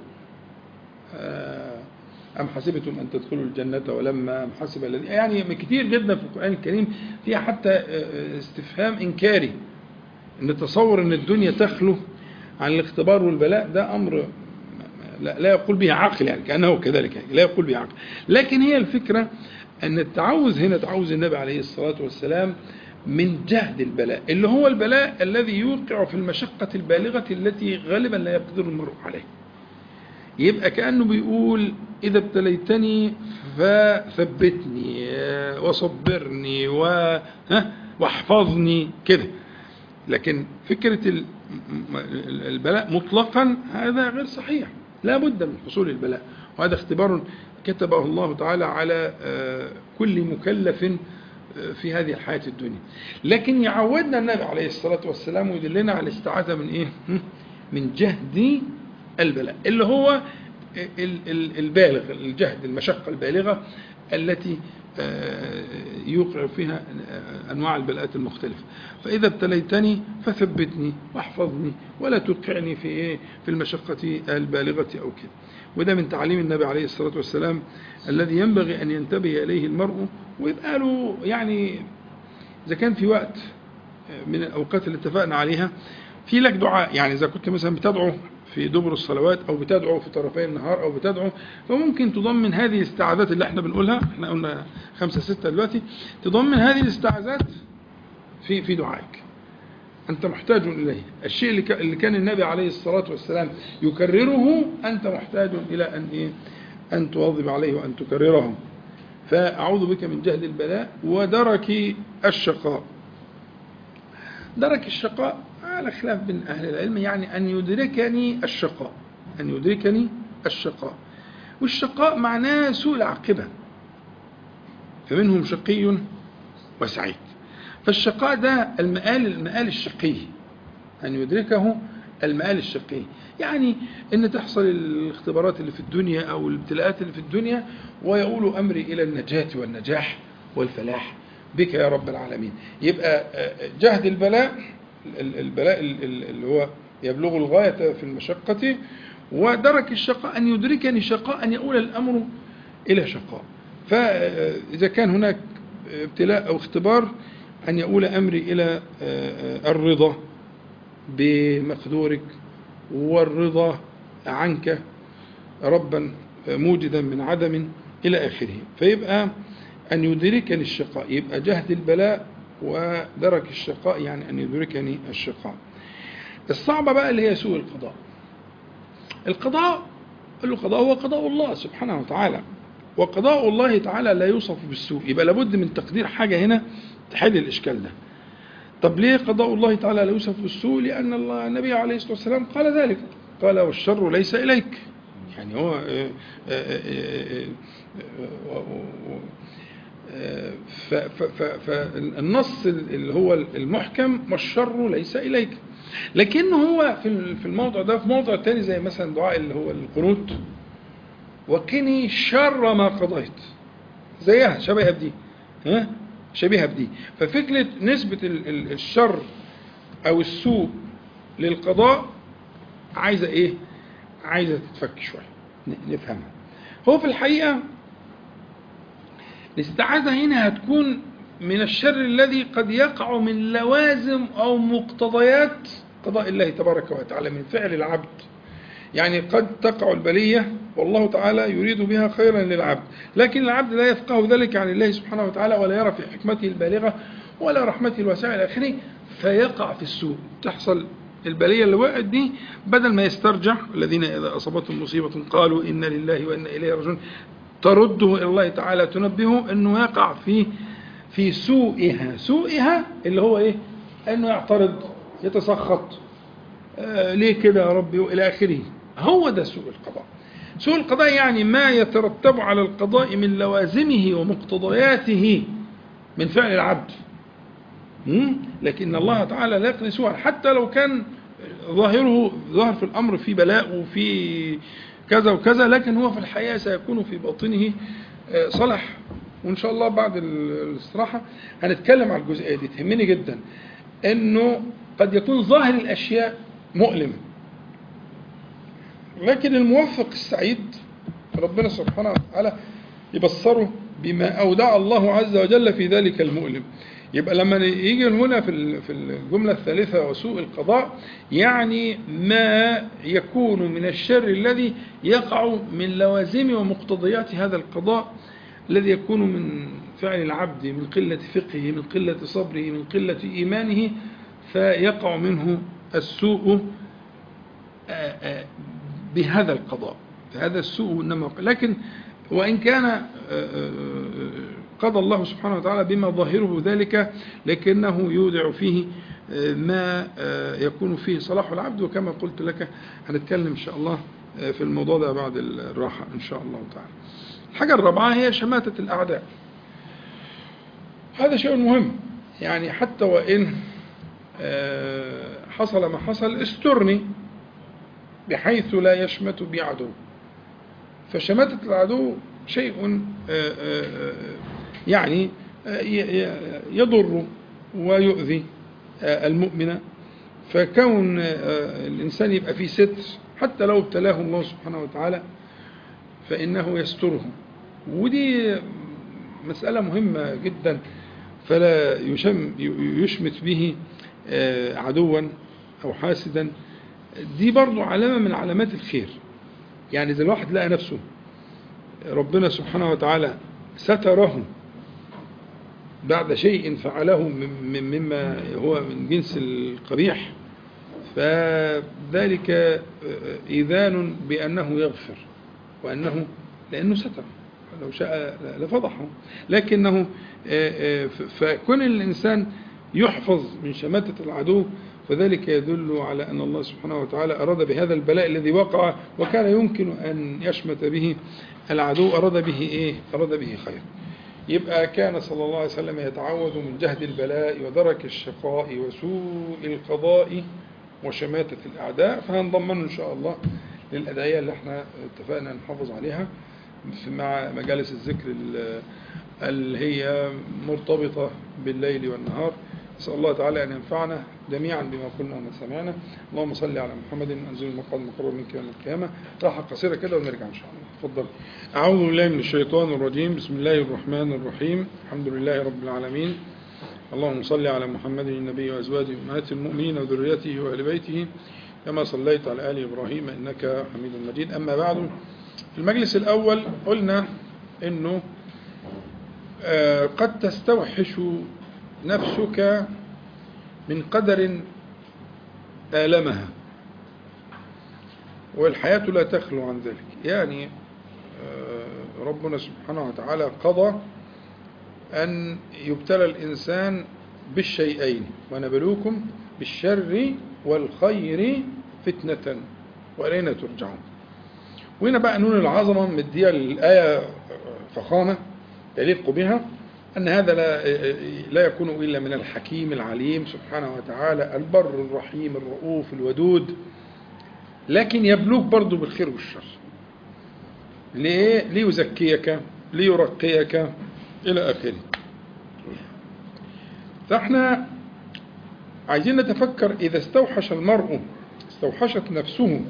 أم حسبتم أن تدخلوا الجنة ولما أم حسب الذي يعني كتير جدا في القرآن الكريم فيها حتى استفهام إنكاري أن تصور أن الدنيا تخلو عن الاختبار والبلاء ده أمر لا, لا يقول به عقل يعني كأنه كذلك يعني لا يقول به عقل لكن هي الفكرة أن التعوذ هنا تعوذ النبي عليه الصلاة والسلام من جهد البلاء اللي هو البلاء الذي يوقع في المشقة البالغة التي غالبا لا يقدر المرء عليه يبقى كأنه بيقول إذا ابتليتني فثبتني وصبرني واحفظني كده لكن فكرة البلاء مطلقا هذا غير صحيح لا بد من حصول البلاء وهذا اختبار كتبه الله تعالى على كل مكلف في هذه الحياة الدنيا لكن يعودنا النبي عليه الصلاة والسلام ويدلنا على الاستعاذة من إيه من جهد البلاء اللي هو البالغ الجهد المشقة البالغة التي يوقع فيها أنواع البلاءات المختلفة فإذا ابتليتني فثبتني واحفظني ولا توقعني في إيه في المشقة البالغة أو كده وده من تعليم النبي عليه الصلاة والسلام الذي ينبغي أن ينتبه إليه المرء ويبقى له يعني إذا كان في وقت من الأوقات اللي اتفقنا عليها في لك دعاء يعني إذا كنت مثلا بتدعو في دبر الصلوات أو بتدعو في طرفي النهار أو بتدعو فممكن تضمن هذه الاستعاذات اللي احنا بنقولها احنا قلنا خمسة ستة دلوقتي تضمن هذه الاستعاذات في في في دعائك أنت محتاج إليه الشيء اللي ك- اللي كان النبي عليه الصلاة والسلام يكرره أنت محتاج إلى أن إيه أن تواظب عليه وأن تكرره فأعوذ بك من جهل البلاء ودرك الشقاء درك الشقاء على خلاف بين أهل العلم يعني أن يدركني الشقاء أن يدركني الشقاء والشقاء معناه سوء العاقبة فمنهم شقي وسعيد فالشقاء ده المآل المآل الشقي أن يدركه المآل الشقي يعني أن تحصل الاختبارات اللي في الدنيا أو الابتلاءات اللي في الدنيا ويقول أمري إلى النجاة والنجاح والفلاح بك يا رب العالمين يبقى جهد البلاء البلاء اللي هو يبلغ الغاية في المشقة ودرك الشقاء أن يدركني شقاء أن يؤول الأمر إلى شقاء فإذا كان هناك ابتلاء أو اختبار أن يؤول أمري إلى الرضا بمقدورك والرضا عنك ربا موجدا من عدم إلى آخره فيبقى أن يدركني الشقاء يبقى جهد البلاء ودرك الشقاء يعني أن يدركني الشقاء الصعبة بقى اللي هي سوء القضاء القضاء القضاء هو قضاء الله سبحانه وتعالى وقضاء الله تعالى لا يوصف بالسوء يبقى لابد من تقدير حاجة هنا تحل الإشكال ده طب ليه قضاء الله تعالى لا يوصف بالسوء لأن الله النبي عليه الصلاة والسلام قال ذلك قال والشر ليس إليك يعني هو فالنص اللي هو المحكم والشر ليس إليك لكن هو في الموضع ده في موضع تاني زي مثلا دعاء اللي هو القنوت وقني شر ما قضيت زيها شبيهة بدي ها شبيهة بدي ففكرة نسبة الشر أو السوء للقضاء عايزة إيه عايزة تتفك شوية نفهمها هو في الحقيقة الاستعاذة هنا هتكون من الشر الذي قد يقع من لوازم أو مقتضيات قضاء الله تبارك وتعالى من فعل العبد يعني قد تقع البلية والله تعالى يريد بها خيرا للعبد لكن العبد لا يفقه ذلك عن الله سبحانه وتعالى ولا يرى في حكمته البالغة ولا رحمته الواسعة إلى آخره فيقع في السوء تحصل البلية اللي وقعت دي بدل ما يسترجع الذين إذا أصابتهم مصيبة قالوا إن لله وإن إليه راجعون ترده إلى الله تعالى تنبهه أنه يقع في في سوءها سوءها اللي هو إيه أنه يعترض يتسخط آه ليه كده يا ربي وإلى آخره هو ده سوء القضاء سوء القضاء يعني ما يترتب على القضاء من لوازمه ومقتضياته من فعل العبد لكن الله تعالى لا يقضي سوءا حتى لو كان ظاهره ظاهر في الأمر في بلاء وفي كذا وكذا لكن هو في الحقيقة سيكون في باطنه صلح وإن شاء الله بعد الاستراحة هنتكلم على الجزئية دي تهمني جدا إنه قد يكون ظاهر الأشياء مؤلم لكن الموفق السعيد ربنا سبحانه وتعالى يبصره بما أودع الله عز وجل في ذلك المؤلم يبقى لما يجي هنا في في الجملة الثالثة وسوء القضاء يعني ما يكون من الشر الذي يقع من لوازم ومقتضيات هذا القضاء الذي يكون من فعل العبد من قلة فقهه من قلة صبره من قلة إيمانه فيقع منه السوء بهذا القضاء هذا السوء إنما لكن وإن كان قضى الله سبحانه وتعالى بما ظاهره ذلك لكنه يودع فيه ما يكون فيه صلاح العبد وكما قلت لك هنتكلم إن شاء الله في الموضوع ده بعد الراحة إن شاء الله تعالى الحاجة الرابعة هي شماتة الأعداء هذا شيء مهم يعني حتى وإن حصل ما حصل استرني بحيث لا يشمت بي عدو فشماتة العدو شيء يعني يضر ويؤذي المؤمن فكون الإنسان يبقى فيه ستر حتى لو ابتلاه الله سبحانه وتعالى فإنه يستره ودي مسألة مهمة جدا فلا يشم يشمت به عدوا أو حاسدا دي برضو علامة من علامات الخير يعني إذا الواحد لقى نفسه ربنا سبحانه وتعالى ستره بعد شيء فعله مما هو من جنس القبيح فذلك إيذان بأنه يغفر وأنه لأنه ستر لو شاء لفضحه لكنه فكون الإنسان يحفظ من شماتة العدو فذلك يدل على أن الله سبحانه وتعالى أراد بهذا البلاء الذي وقع وكان يمكن أن يشمت به العدو أراد به إيه؟ أراد به خير يبقى كان صلى الله عليه وسلم يتعوذ من جهد البلاء ودرك الشقاء وسوء القضاء وشماتة الأعداء فهنضمنه إن شاء الله للأدعية اللي احنا اتفقنا نحافظ عليها مع مجالس الذكر اللي هي مرتبطة بالليل والنهار نسأل الله تعالى أن ينفعنا جميعا بما قلنا وما سمعنا اللهم صل على محمد أنزل المقام المقرب منك يوم القيامة راحة قصيرة كده ونرجع إن شاء الله تفضل أعوذ بالله من الشيطان الرجيم بسم الله الرحمن الرحيم الحمد لله رب العالمين اللهم صل على محمد النبي وأزواجه أمهات المؤمنين وذريته وأهل بيته كما صليت على آل إبراهيم إنك حميد مجيد أما بعد في المجلس الأول قلنا أنه قد تستوحش نفسك من قدر آلمها والحياة لا تخلو عن ذلك يعني ربنا سبحانه وتعالى قضى أن يبتلى الإنسان بالشيئين ونبلوكم بالشر والخير فتنة وإلينا ترجعون وهنا بقى نون العظمة مدية الآية فخامة يليق بها أن هذا لا, لا يكون إلا من الحكيم العليم سبحانه وتعالى البر الرحيم الرؤوف الودود لكن يبلوك برضه بالخير والشر ليه؟ ليزكيك ليرقيك إلى آخره فاحنا عايزين نتفكر إذا استوحش المرء استوحشت نفسه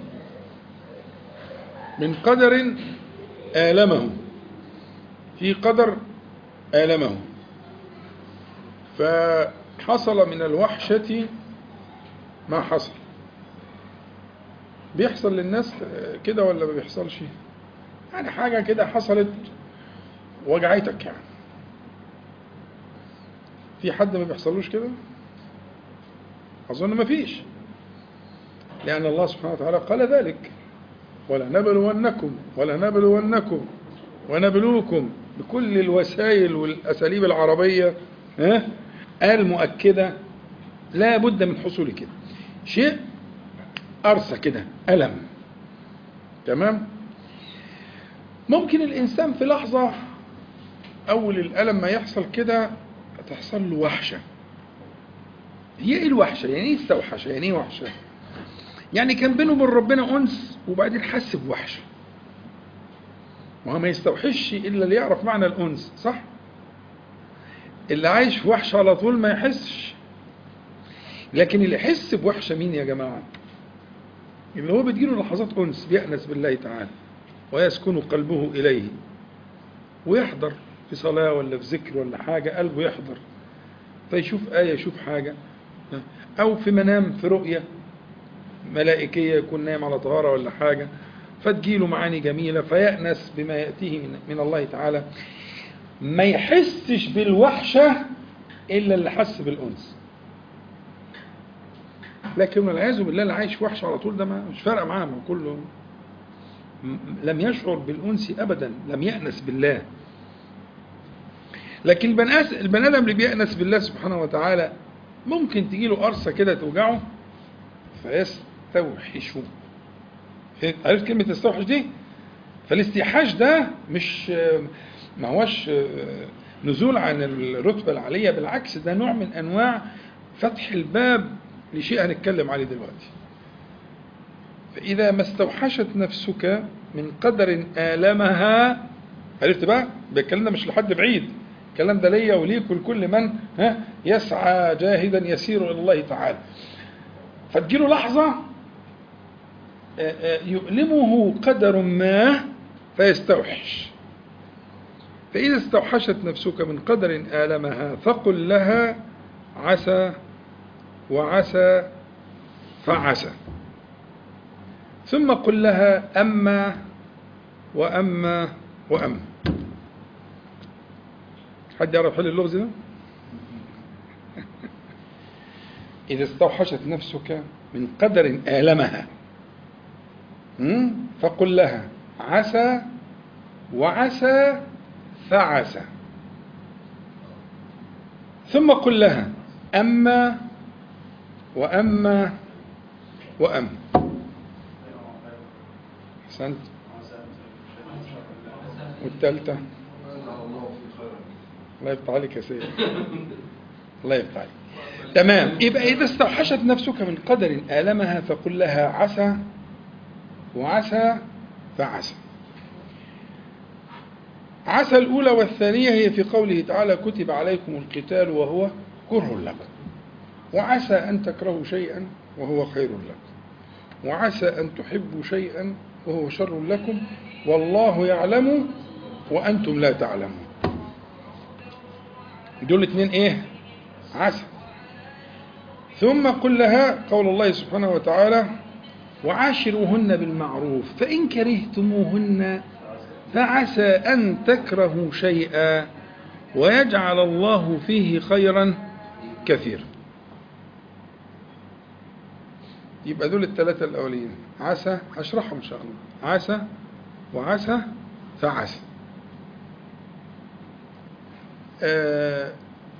من قدر آلمه في قدر آلمه فحصل من الوحشة ما حصل بيحصل للناس كده ولا ما بيحصلش يعني حاجة كده حصلت وجعتك يعني في حد ما بيحصلوش كده أظن ما فيش لأن الله سبحانه وتعالى قال ذلك ولنبلونكم ولنبلونكم ونبلوكم بكل الوسائل والأساليب العربية ها المؤكدة لا بد من حصول كده شيء أرسى كده ألم تمام ممكن الإنسان في لحظة أول الألم ما يحصل كده تحصل له وحشة هي إيه الوحشة يعني إيه استوحشة يعني إيه وحشة يعني كان بينه وبين ربنا أنس وبعدين حس بوحشة وهو ما يستوحش إلا اللي يعرف معنى الأنس صح اللي عايش في وحشة على طول ما يحسش لكن اللي يحس بوحشة مين يا جماعة اللي هو بتجيله لحظات أنس بيأنس بالله تعالى ويسكن قلبه إليه ويحضر في صلاة ولا في ذكر ولا حاجة قلبه يحضر فيشوف آية يشوف حاجة أو في منام في رؤية ملائكية يكون نايم على طهارة ولا حاجة فتجيله معاني جميلة فيأنس بما يأتيه من, من الله تعالى ما يحسش بالوحشة إلا اللي حس بالأنس لكن والعياذ بالله اللي عايش وحش على طول ده ما مش فارقه معاه ما كله لم يشعر بالأنس أبدا لم يأنس بالله لكن البني آدم اللي بيأنس بالله سبحانه وتعالى ممكن تجي له قرصة كده توجعه فيستوحش عرفت كلمة استوحش دي فالاستيحاش ده مش ما هوش نزول عن الرتبة العالية بالعكس ده نوع من أنواع فتح الباب لشيء هنتكلم عليه دلوقتي فإذا ما استوحشت نفسك من قدر آلمها عرفت بقى؟ الكلام ده مش لحد بعيد الكلام ده ليا وليك ولكل من ها يسعى جاهدا يسير إلى الله تعالى فتجيله لحظة يؤلمه قدر ما فيستوحش فإذا استوحشت نفسك من قدر آلمها فقل لها عسى وعسى فعسى ثم قل لها أما وأما وأما حد يعرف حل اللغز ده؟ إذا استوحشت نفسك من قدر آلمها م? فقل لها عسى وعسى فعسى ثم قل لها أما وأما وأما أحسنت والثالثة الله يفتح عليك يا سيدي الله يفتح عليك تمام يبقى إذا استوحشت نفسك من قدر آلمها فقل لها عسى وعسى فعسى عسى الأولى والثانية هي في قوله تعالى كتب عليكم القتال وهو كره لكم وعسى أن تكرهوا شيئا وهو خير لكم وعسى أن تحبوا شيئا وهو شر لكم والله يعلم وأنتم لا تعلمون دول اتنين ايه عسى ثم قل لها قول الله سبحانه وتعالى وعاشروهن بالمعروف فإن كرهتموهن فعسى أن تكرهوا شيئا ويجعل الله فيه خيرا كثيرا يبقى دول الثلاثة الأولين عسى هشرحهم إن شاء الله عسى وعسى فعسى آه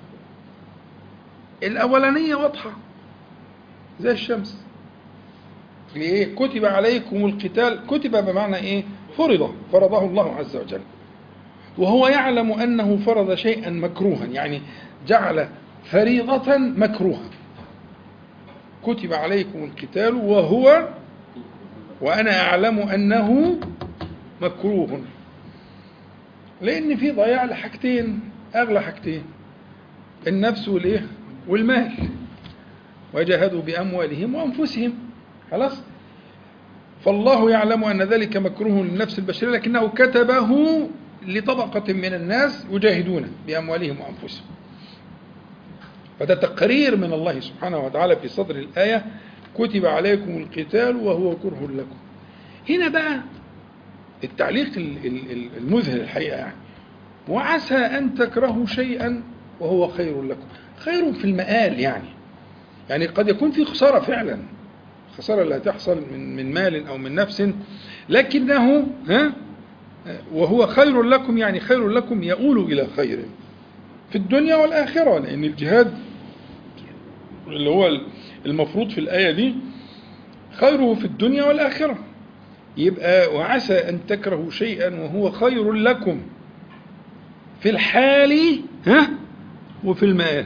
الأولانية واضحة زي الشمس ليه كتب عليكم القتال كتب بمعنى إيه فرض فرضه الله عز وجل وهو يعلم أنه فرض شيئا مكروها يعني جعل فريضة مكروها كتب عليكم القتال وهو وأنا أعلم أنه مكروه لأن في ضياع لحاجتين أغلى حاجتين النفس والإيه والمال وجاهدوا بأموالهم وأنفسهم خلاص فالله يعلم أن ذلك مكروه للنفس البشرية لكنه كتبه لطبقة من الناس يجاهدون بأموالهم وأنفسهم فده تقرير من الله سبحانه وتعالى في صدر الآية كتب عليكم القتال وهو كره لكم هنا بقى التعليق المذهل الحقيقة يعني وعسى أن تكرهوا شيئا وهو خير لكم خير في المآل يعني يعني قد يكون في خسارة فعلا الخسارة اللي هتحصل من من مال أو من نفس لكنه ها وهو خير لكم يعني خير لكم يؤول إلى خير في الدنيا والآخرة لأن الجهاد اللي هو المفروض في الآية دي خيره في الدنيا والآخرة يبقى وعسى أن تكرهوا شيئا وهو خير لكم في الحال ها وفي المآل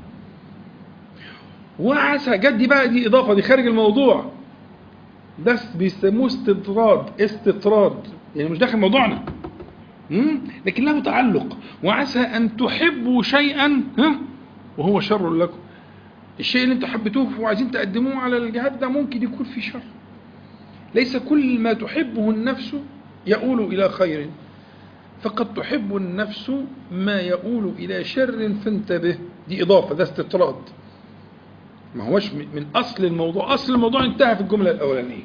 وعسى جد بقى دي إضافة دي خارج الموضوع ده بيسموه استطراد استطراد يعني مش داخل موضوعنا لكن له تعلق وعسى أن تحبوا شيئا ها وهو شر لكم الشيء اللي انتم حبيتوه وعايزين تقدموه على الجهاد ده ممكن يكون فيه شر ليس كل ما تحبه النفس يؤول إلى خير فقد تحب النفس ما يؤول إلى شر فانتبه دي إضافة ده استطراد ما هوش من أصل الموضوع أصل الموضوع انتهى في الجملة الأولانية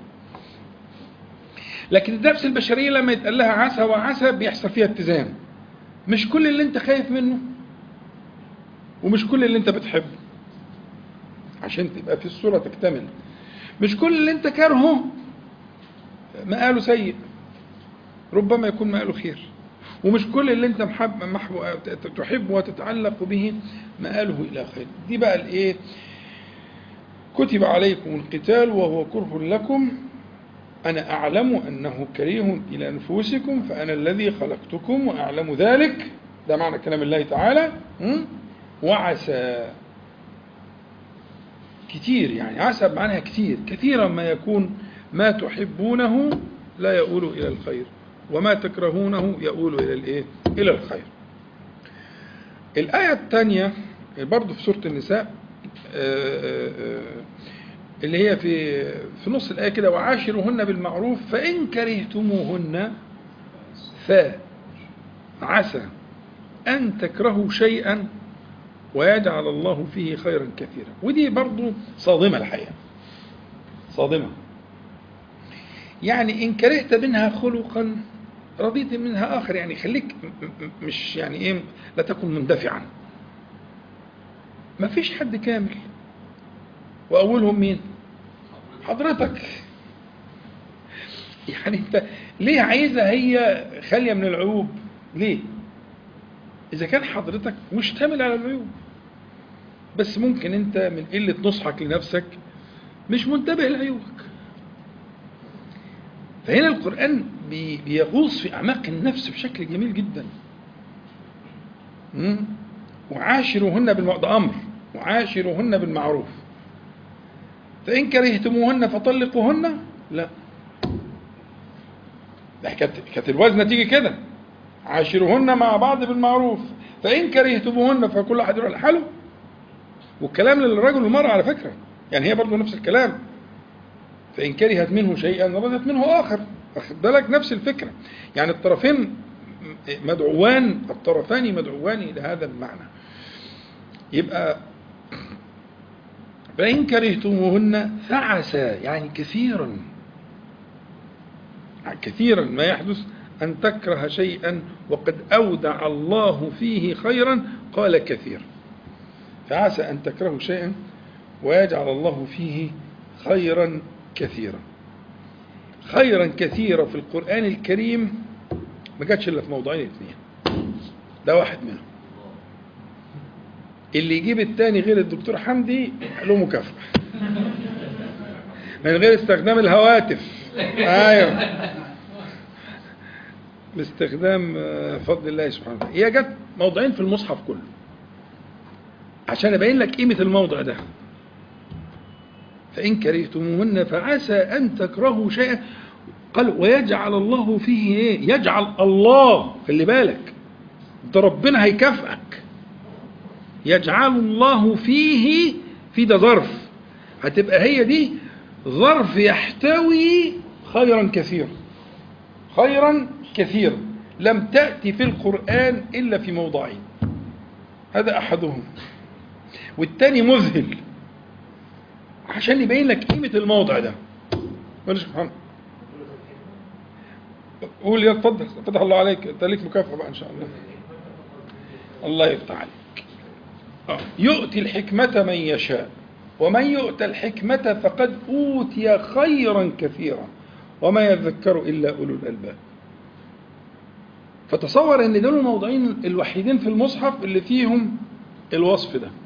لكن النفس البشرية لما يتقال لها عسى وعسى بيحصل فيها اتزان مش كل اللي انت خايف منه ومش كل اللي انت بتحبه عشان تبقى في الصورة تكتمل مش كل اللي انت كارهه مقاله سيء ربما يكون مقاله خير ومش كل اللي انت محب محب تحب وتتعلق به مآله إلى خير دي بقى الايه كتب عليكم القتال وهو كره لكم أنا أعلم أنه كريه إلى نفوسكم فأنا الذي خلقتكم وأعلم ذلك ده معنى كلام الله تعالى وعسى كتير يعني عسى بمعنى كتير كثيرا ما يكون ما تحبونه لا يؤول إلى الخير وما تكرهونه يؤول إلى الإيه؟ إلى الخير الآية الثانية برضه في سورة النساء اللي هي في في نص الآية كده وعاشرهن بالمعروف فإن كرهتموهن فعسى أن تكرهوا شيئا ويجعل الله فيه خيرا كثيرا ودي برضو صادمة الحقيقة صادمة يعني إن كرهت منها خلقا رضيت منها آخر يعني خليك مش يعني إيه لا تكن مندفعا ما فيش حد كامل وأولهم مين حضرتك يعني انت ليه عايزها هي خالية من العيوب ليه إذا كان حضرتك مشتمل على العيوب بس ممكن أنت من قلة نصحك لنفسك مش منتبه لعيوبك فهنا القرآن بي- بيغوص في أعماق النفس بشكل جميل جدا مم؟ وعاشروهن بالمعروف ده أمر وعاشروهن بالمعروف فإن كرهتموهن فطلقوهن لا ده كانت كانت الوزنة تيجي كده عاشروهن مع بعض بالمعروف فإن كرهتموهن فكل واحد يروح لحاله والكلام للرجل والمرأة على فكرة يعني هي برضه نفس الكلام فإن كرهت منه شيئا رضت منه آخر واخد بالك نفس الفكرة يعني الطرفين مدعوان الطرفان مدعوان إلى هذا المعنى يبقى فإن كرهتموهن فعسى يعني كثيرا كثيرا ما يحدث أن تكره شيئا وقد أودع الله فيه خيرا قال كثير فعسى أن تكرهوا شيئا ويجعل الله فيه خيرا كثيرا خيرا كثيرا في القرآن الكريم ما جاتش إلا في موضوعين اثنين ده واحد منهم اللي يجيب التاني غير الدكتور حمدي له مكافأة من غير استخدام الهواتف ايوه باستخدام آه، فضل الله سبحانه وتعالى هي جت موضعين في المصحف كله عشان ابين لك قيمه الموضع ده فان كرهتموهن فعسى ان تكرهوا شيئا قال ويجعل الله فيه ايه يجعل الله خلي بالك ده ربنا هيكافئك يجعل الله فيه في ده ظرف هتبقى هي دي ظرف يحتوي خيرا كثيرا خيرا كثيرا لم تأتي في القرآن إلا في موضعين هذا أحدهم والتاني مذهل عشان يبين لك قيمة الموضع ده قول يا شيخ محمد قول يا اتفضل فتح الله عليك انت ليك مكافأة بقى ان شاء الله الله يفتح عليك آه. يؤتي الحكمة من يشاء ومن يؤتى الحكمة فقد أوتي خيرا كثيرا وما يذكر إلا أولو الألباب فتصور ان دول الموضعين الوحيدين في المصحف اللي فيهم الوصف ده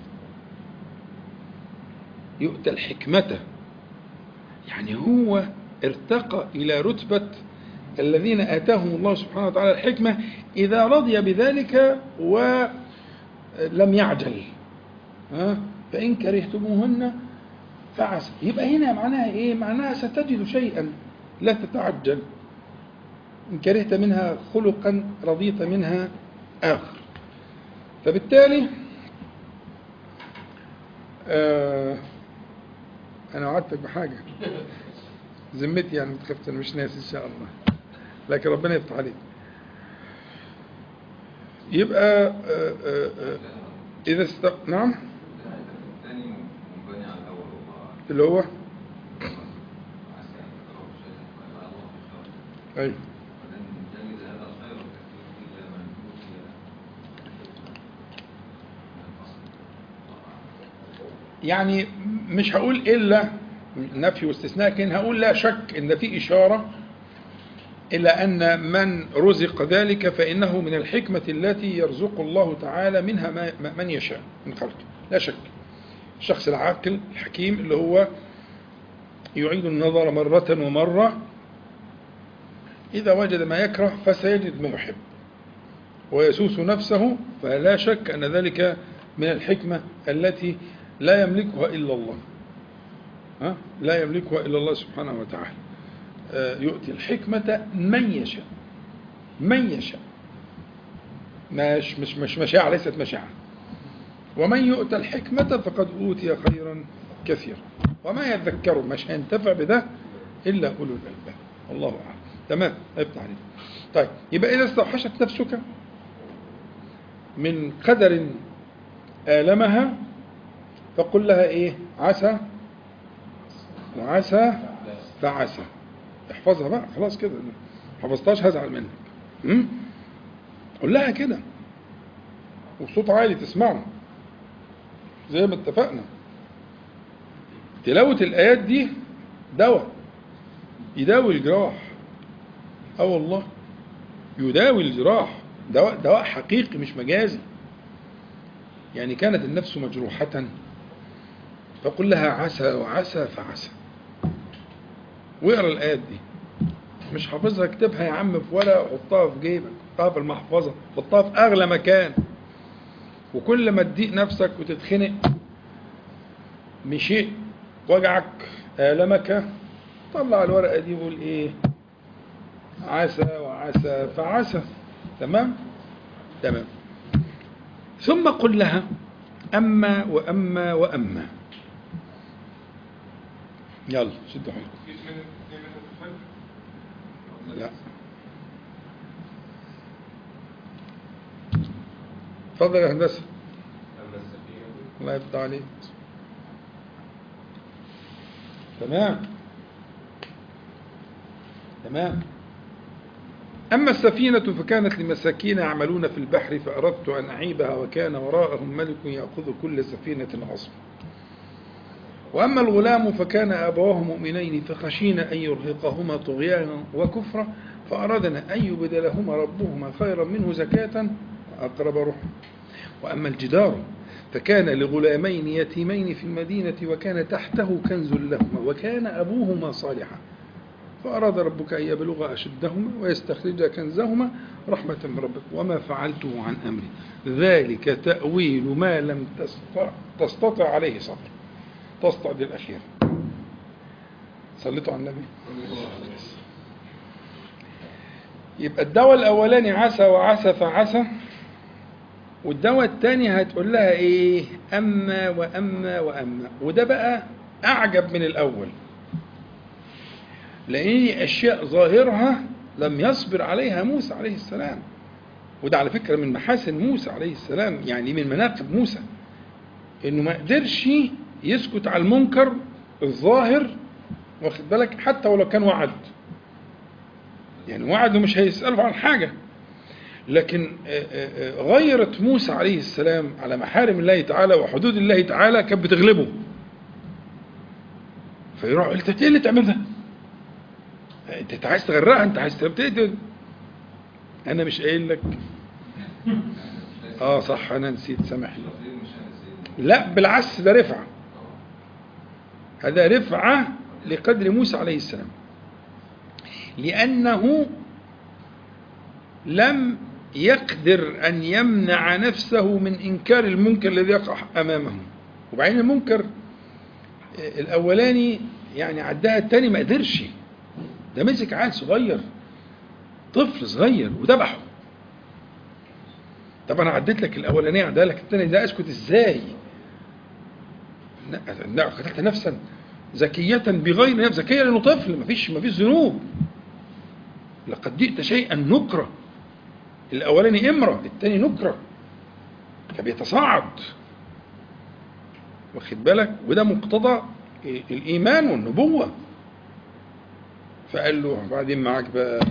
يؤتى الحكمة يعني هو ارتقى إلى رتبة الذين آتاهم الله سبحانه وتعالى الحكمة إذا رضي بذلك ولم يعجل ها؟ فإن كرهتموهن فعسى يبقى هنا معناها إيه؟ معناها ستجد شيئا لا تتعجل إن كرهت منها خلقا رضيت منها آخر فبالتالي آه أنا وعدتك بحاجة ذمتي يعني متخفت أنا مش ناسي إن شاء الله لكن ربنا يفتح عليك يبقى آه آه آه إذا است... نعم الثاني منبني على الأول وهو اللي هو عسى أن تكرهوا شيئا ويجعل الله فيه خيرا أيوه ولن تجد هذا الخير كثير إلا من أوتي من الفصل يعني مش هقول إلا نفي واستثناء لكن هقول لا شك إن في إشارة إلى أن من رزق ذلك فإنه من الحكمة التي يرزق الله تعالى منها ما ما- من يشاء من خلقه لا شك الشخص العاقل الحكيم اللي هو يعيد النظر مرة ومرة إذا وجد ما يكره فسيجد ما يحب ويسوس نفسه فلا شك أن ذلك من الحكمة التي لا يملكها إلا الله ها؟ لا يملكها إلا الله سبحانه وتعالى آه، يؤتي الحكمة من يشاء من يشاء مش مش مش مشاعة ليست مشاعة ومن يؤتى الحكمة فقد أوتي خيرا كثيرا وما يذكر مش هينتفع بده إلا أولو الألباب الله أعلم تمام افتح عليك طيب يبقى إذا استوحشت نفسك من قدر آلمها فقل لها إيه عسى وعسى فعسى احفظها بقى خلاص كده حفظتهاش هزعل منك م? قول لها كده وصوت عالي تسمعه زي ما اتفقنا تلاوة الآيات دي دواء يداوي الجراح اه والله يداوي الجراح دواء دواء حقيقي مش مجازي يعني كانت النفس مجروحة فقل لها عسى وعسى فعسى واقرا الآيات دي مش حافظها اكتبها يا عم في ورقة وحطها في جيبك حطها في المحفظة حطها في أغلى مكان وكل ما تضيق نفسك وتتخنق من شيء وجعك آلمك طلع الورقة دي وقول إيه عسى وعسى فعسى تمام تمام ثم قل لها أما وأما وأما يلا شدوا حيلكم في اثنين اثنين منهم في الفجر لا اتفضل يا هندسة أما السفينة الله يفتح عليك تمام تمام أما السفينة فكانت لمساكين يعملون في البحر فأردت أن أعيبها وكان وراءهم ملك يأخذ كل سفينة غصبا وأما الغلام فكان أبواه مؤمنين فخشينا أن يرهقهما طغيانا وكفرا فأردنا أن يبدلهما ربهما خيرا منه زكاة وأقرب رحما وأما الجدار فكان لغلامين يتيمين في المدينة وكان تحته كنز لهما وكان أبوهما صالحا فأراد ربك أن يبلغ أشدهما ويستخرج كنزهما رحمة من ربك وما فعلته عن أمري ذلك تأويل ما لم تستطع, تستطع عليه صبر تسطع دي الأخير صليتوا على النبي يبقى الدواء الأولاني عسى وعسى فعسى والدواء الثاني هتقول لها ايه اما واما واما وده بقى اعجب من الاول لان اشياء ظاهرها لم يصبر عليها موسى عليه السلام وده على فكره من محاسن موسى عليه السلام يعني من مناقب موسى انه ما قدرش يسكت على المنكر الظاهر واخد بالك حتى ولو كان وعد يعني وعد ومش هيسأله عن حاجة لكن آه، آه، آه، غيرت موسى عليه السلام على محارم الله تعالى وحدود الله تعالى كانت بتغلبه فيروح يقول انت ايه اللي تعمل ده؟ انت عايز تغرقها انت عايز تقتل انا مش قايل لك اه صح انا نسيت سامحني لفظين مش هنسيب لا بالعكس ده رفعه هذا رفعه لقدر موسى عليه السلام لانه لم يقدر ان يمنع نفسه من انكار المنكر الذي يقع امامه وبعدين المنكر آه، الاولاني يعني عدها التاني ما قدرش ده مسك عيل صغير طفل صغير وذبحه طب انا عديت لك الاولانيه عدها لك الثاني ده اسكت ازاي لا لا، قتلت نفسا زكية بغير نفس زكية لأنه طفل مفيش مفيش ذنوب لقد جئت شيئا نكرة الأولاني إمرة الثاني نكرة فبيتصاعد واخد بالك وده مقتضى الإيمان والنبوة فقال له بعدين معاك بقى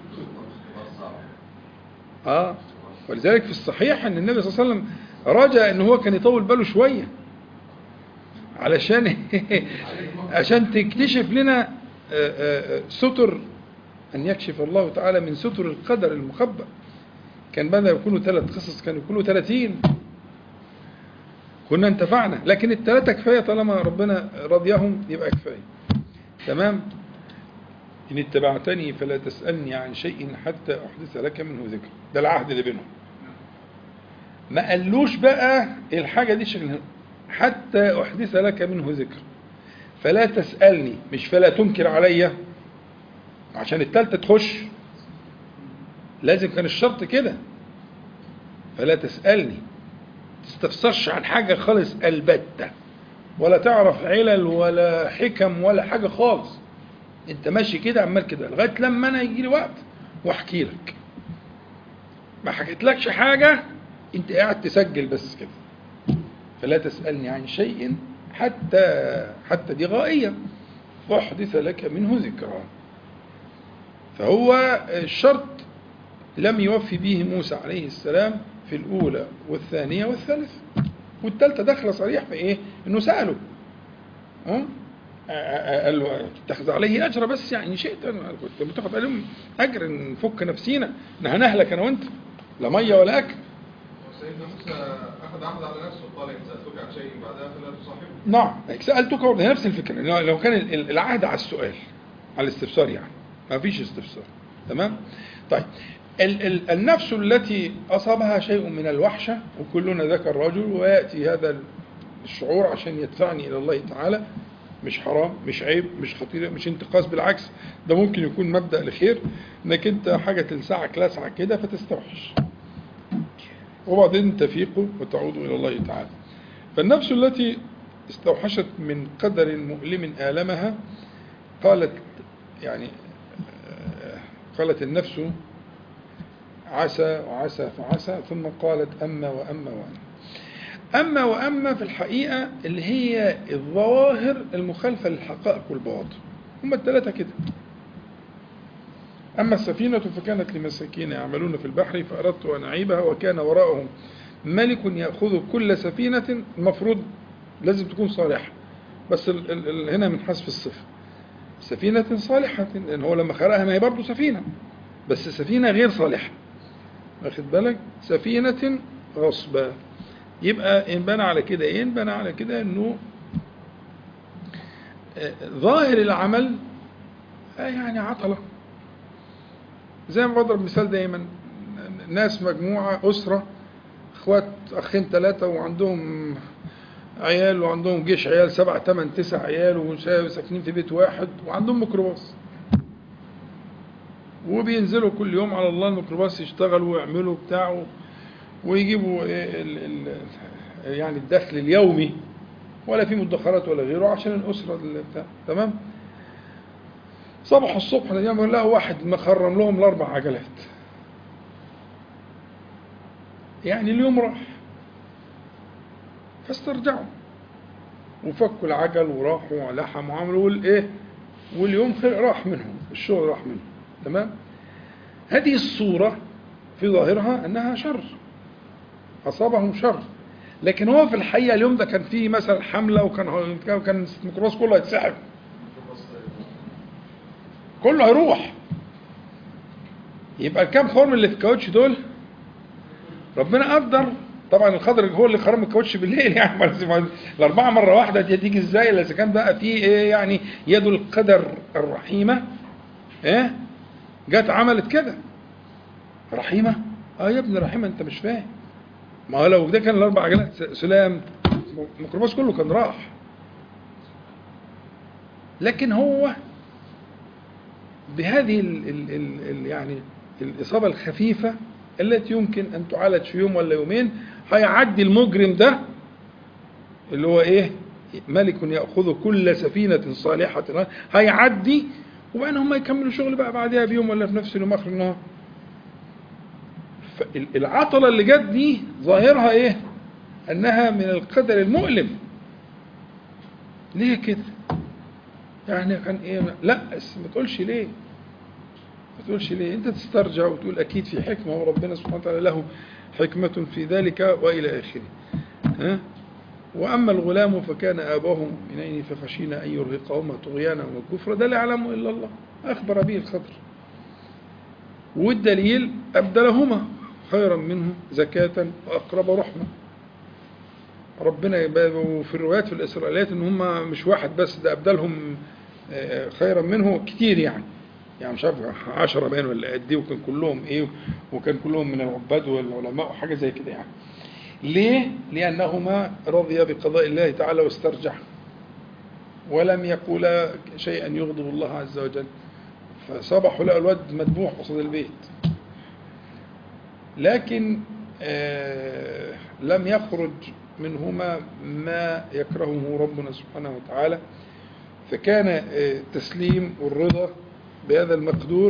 اه ولذلك في الصحيح ان النبي صلى الله عليه وسلم رجى ان هو كان يطول باله شويه علشان عشان تكتشف لنا آه، آه، آه، ستر ان يكشف الله تعالى من ستر القدر المخبأ كان بدل يكونوا ثلاث قصص كانوا يكونوا 30 كنا انتفعنا لكن الثلاثه كفايه طالما ربنا رضيهم يبقى كفايه تمام إن اتبعتني فلا تسألني عن شيء حتى أحدث لك منه ذكر ده العهد اللي بينهم ما قالوش بقى الحاجة دي شكلها حتى أحدث لك منه ذكر فلا تسألني مش فلا تنكر عليا عشان التالتة تخش لازم كان الشرط كده فلا تسألني تستفسرش عن حاجة خالص البتة ولا تعرف علل ولا حكم ولا حاجة خالص انت ماشي كده عمال كده لغايه لما انا يجي لي وقت واحكي لك ما حكيتلكش حاجه انت قاعد تسجل بس كده فلا تسالني عن شيء حتى حتى دي غائيه احدث لك منه ذكرى فهو الشرط لم يوفي به موسى عليه السلام في الاولى والثانيه والثالثه والثالثه داخله صريح في ايه انه ساله ها؟ آه، آه، قال له اتخذ عليه اجر بس يعني إن شئت انا كنت متخذ عليهم اجر نفك نفسينا إن هنهلك انا وانت لا ميه ولا اكل وسيدنا موسى أخذ عهد على نفسه قال إن سألتك عن شيء بعدها فلا تصاحبني نعم سالتك برضه نفس الفكره لو لو كان ال- ال- العهد على السؤال على الاستفسار يعني ما فيش استفسار تمام طيب ال ال النفس التي اصابها شيء من الوحشه وكلنا ذاك الرجل وياتي هذا الشعور عشان يدفعني الى الله تعالى مش حرام مش عيب مش خطيره مش انتقاص بالعكس ده ممكن يكون مبدا لخير انك انت حاجه تلسعك لسعه كده فتستوحش وبعدين تفيق وتعود الى الله تعالى فالنفس التي استوحشت من قدر مؤلم آلمها قالت يعني آه، قالت النفس عسى وعسى فعسى ثم قالت أما وأما وأما أما وأما في الحقيقة اللي هي الظواهر المخالفة للحقائق والبواطن هم الثلاثة كده أما السفينة فكانت لمساكين يعملون في البحر فأردت أن أعيبها وكان وراءهم ملك يأخذ كل سفينة المفروض لازم تكون صالحة بس ال ال ال هنا من حذف الصفة سفينة صالحة لأن هو لما خلقها ما هي برضه سفينة بس سفينة غير صالحة واخد بالك سفينة غصبة يبقى ينبنى على كده ايه ينبنى على كده انه آه، ظاهر العمل آه، يعني عطلة زي ما بضرب مثال دايما ناس مجموعة أسرة اخوات اخين ثلاثة وعندهم عيال وعندهم جيش عيال سبعة ثمان تسع عيال وساكنين في بيت واحد وعندهم ميكروباص وبينزلوا كل يوم على الله الميكروباص يشتغلوا ويعملوا بتاع ويجيبوا إيه ال ال يعني الدخل اليومي ولا في مدخرات ولا غيره عشان الأسرة اللي بتاع تمام صبح الصبح اليوم لقوا واحد مخرم لهم الأربع عجلات يعني اليوم راح فاسترجعوا وفكوا العجل وراحوا ولحموا وعملوا والايه واليوم خير راح منهم الشغل راح منهم تمام هذه الصورة في ظاهرها أنها شر أصابهم شر لكن هو في الحقيقة اليوم ده كان فيه مثلا حملة وكان كان الميكروباص كله هيتسحب كله هيروح يبقى الكام خرم اللي في الكاوتش دول ربنا قدر طبعا الخضر هو اللي خرم الكاوتش بالليل يعني ما لازم- الاربعه مره واحده دي هتيجي ازاي الا اذا كان بقى في ايه يعني يد القدر الرحيمه ايه جت عملت كده رحيمه اه يا ابني رحيمه انت مش فاهم ما هو لو ده كان الاربع عجلات س- سلام الميكروباص كله كان راح لكن هو بهذه ال ال ال ال يعني الإصابة الخفيفة التي يمكن أن تعالج في يوم ولا يومين هيعدي المجرم ده اللي هو إيه ملك يأخذ كل سفينة صالحة هيعدي وبعدين هم يكملوا شغل بقى بعدها بيوم ولا في نفس اليوم آخر النهار فالعطلة اللي جت دي ظاهرها إيه أنها من القدر المؤلم ليه كده يعني كان ايه لا بس ما تقولش ليه ما تقولش ليه انت تسترجع وتقول اكيد في حكمه وربنا سبحانه وتعالى له حكمه في ذلك والى اخره ها واما الغلام فكان اباه مؤمنين فخشينا ان يرهقهما طغيانا وكفرا ده لا يعلمه الا الله اخبر به الخضر والدليل ابدلهما خيرا منه زكاه واقرب رحمه ربنا يبقى وفي الروايات في الإسرائيليات إن هم مش واحد بس ده أبدالهم آه، خيرا منه كتير يعني يعني مش عارف 10 باين ولا قد ايه وكان كلهم ايه وكان كلهم من العباد والعلماء وحاجه زي كده يعني. ليه؟ لأنهما رضيا بقضاء الله تعالى واسترجع ولم يقولا شيئا يغضب الله عز وجل فصبحوا لقوا الواد مذبوح قصاد البيت لكن آه لم يخرج منهما ما يكرهه ربنا سبحانه وتعالى فكان آه التسليم والرضا بهذا المقدور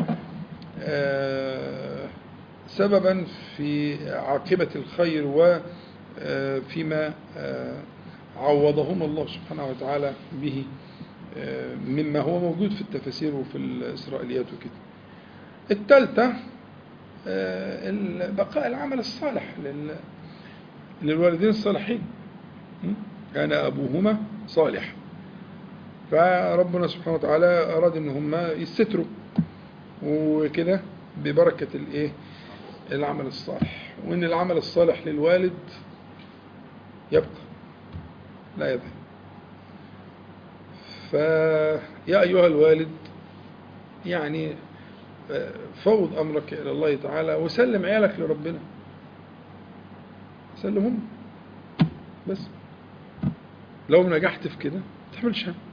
آه سببا في عاقبة الخير وفيما عوضهما الله سبحانه وتعالى به مما هو موجود في التفاسير وفي الإسرائيليات وكده الثالثة بقاء العمل الصالح للوالدين الصالحين كان أبوهما صالح فربنا سبحانه وتعالى أراد إن هم يستروا وكده ببركة الإيه العمل الصالح وإن العمل الصالح للوالد يبقى لا يذهب فيا أيها الوالد يعني آه، فوض أمرك إلى الله تعالى وسلم عيالك لربنا سلمهم بس لو نجحت في كده ما تحملش هم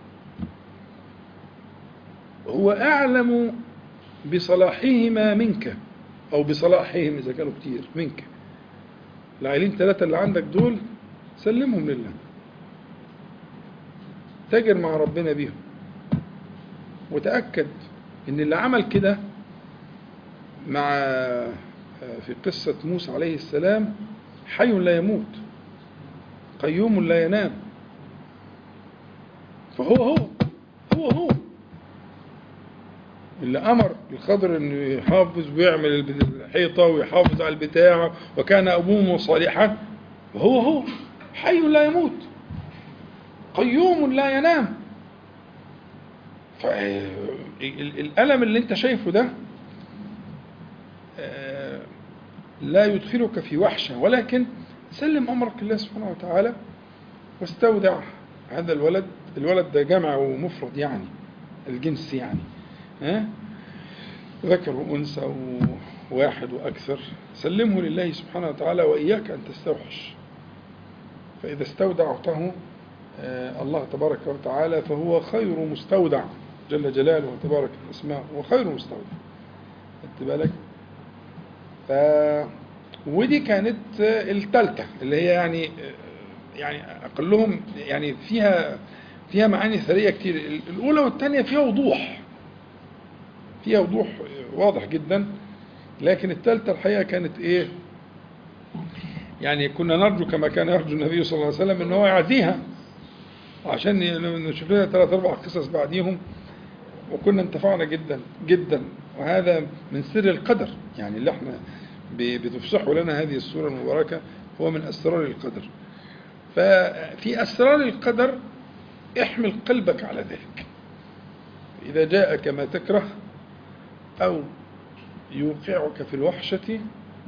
هو أعلم بصلاحهما منك أو بصلاحهم إذا كانوا كتير منك العائلين ثلاثة اللي عندك دول سلمهم لله تاجر مع ربنا بيهم وتأكد إن اللي عمل كده مع في قصة موسى عليه السلام حي لا يموت قيوم لا ينام فهو هو هو هو اللي أمر الخضر إنه يحافظ ويعمل الحيطة ويحافظ على البتاع وكان أبوه صالحا فهو هو حي لا يموت قيوم لا ينام فالألم اللي انت شايفه ده آه، لا يدخلك في وحشة ولكن سلم أمرك لله سبحانه وتعالى واستودع هذا الولد الولد ده جمع ومفرد يعني الجنس يعني ها ذكر وأنثى وواحد وأكثر سلمه لله سبحانه وتعالى وإياك أن تستوحش فإذا استودعته آه، الله تبارك وتعالى فهو خير مستودع جل جلاله وتبارك اسماءه وخير مستودع خدت بالك ف ودي كانت آه، التالتة اللي هي يعني آه، يعني أقلهم يعني فيها فيها معاني ثرية كتير الأولى والثانية فيها وضوح فيها وضوح واضح جدا لكن الثالثة الحقيقة كانت إيه يعني كنا نرجو كما كان يرجو النبي صلى الله عليه وسلم ان هو يعزيها عشان نشوف لنا ثلاث اربع قصص بعديهم وكنا انتفعنا جدا جدا وهذا من سر القدر يعني اللي احنا ب- بتفصحه لنا هذه السورة المباركة هو من أسرار القدر ففي أسرار القدر احمل قلبك على ذلك إذا جاءك ما تكره أو يوقعك في الوحشة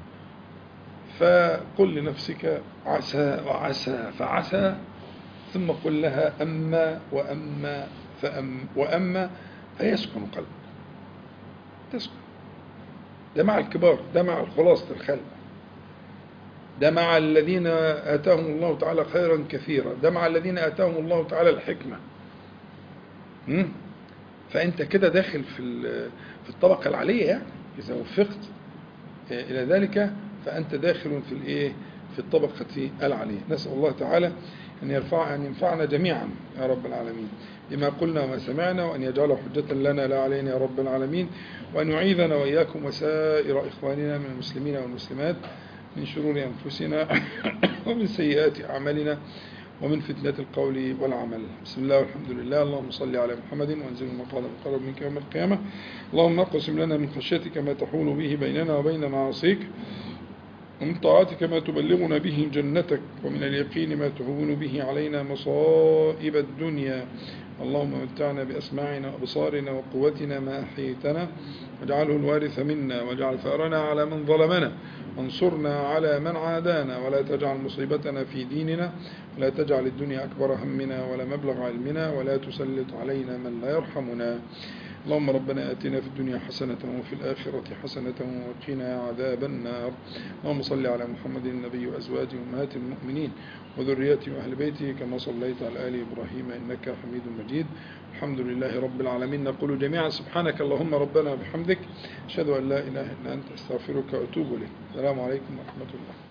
فقل لنفسك عسى وعسى فعسى ثم قل لها أما وأما فأم وأما فيسكن قلبك تسكن ده مع الكبار ده مع خلاصة الخلق ده مع الذين آتاهم الله تعالى خيرا كثيرا ده مع الذين آتاهم الله تعالى الحكمة مم؟ فأنت كده داخل في ال- في الطبقة العالية يعني إذا وفقت إلى ذلك فأنت داخل في الإيه في الطبقة العالية نسأل الله تعالى أن يرفع أن ينفعنا جميعا يا رب العالمين بما قلنا وما سمعنا وأن يجعله حجة لنا لا علينا يا رب العالمين وأن يعيذنا وإياكم وسائر إخواننا من المسلمين والمسلمات من شرور أنفسنا ومن سيئات أعمالنا ومن فتنة القول والعمل بسم الله والحمد لله اللهم صل على محمد وانزل المقام المقرب منك يوم القيامة اللهم اقسم لنا من خشيتك ما تحول به بيننا وبين معاصيك ومن طاعتك ما تبلغنا به جنتك ومن اليقين ما تهون به علينا مصائب الدنيا اللهم متعنا بأسماعنا وأبصارنا وقوتنا ما أحييتنا واجعله الوارث منا واجعل ثأرنا على من ظلمنا وانصرنا على من عادانا ولا تجعل مصيبتنا في ديننا ولا تجعل الدنيا أكبر همنا ولا مبلغ علمنا ولا تسلط علينا من لا يرحمنا اللهم ربنا آتنا في الدنيا حسنة وفي الآخرة حسنة وقنا عذاب النار اللهم صل على محمد النبي وأزواجه أمهات المؤمنين وذريته وأهل بيته كما صليت على آل إبراهيم إنك حميد مجيد الحمد لله رب العالمين نقول جميعا سبحانك اللهم ربنا وبحمدك أشهد أن لا إله إلا أنت أستغفرك وأتوب إليك السلام عليكم ورحمة الله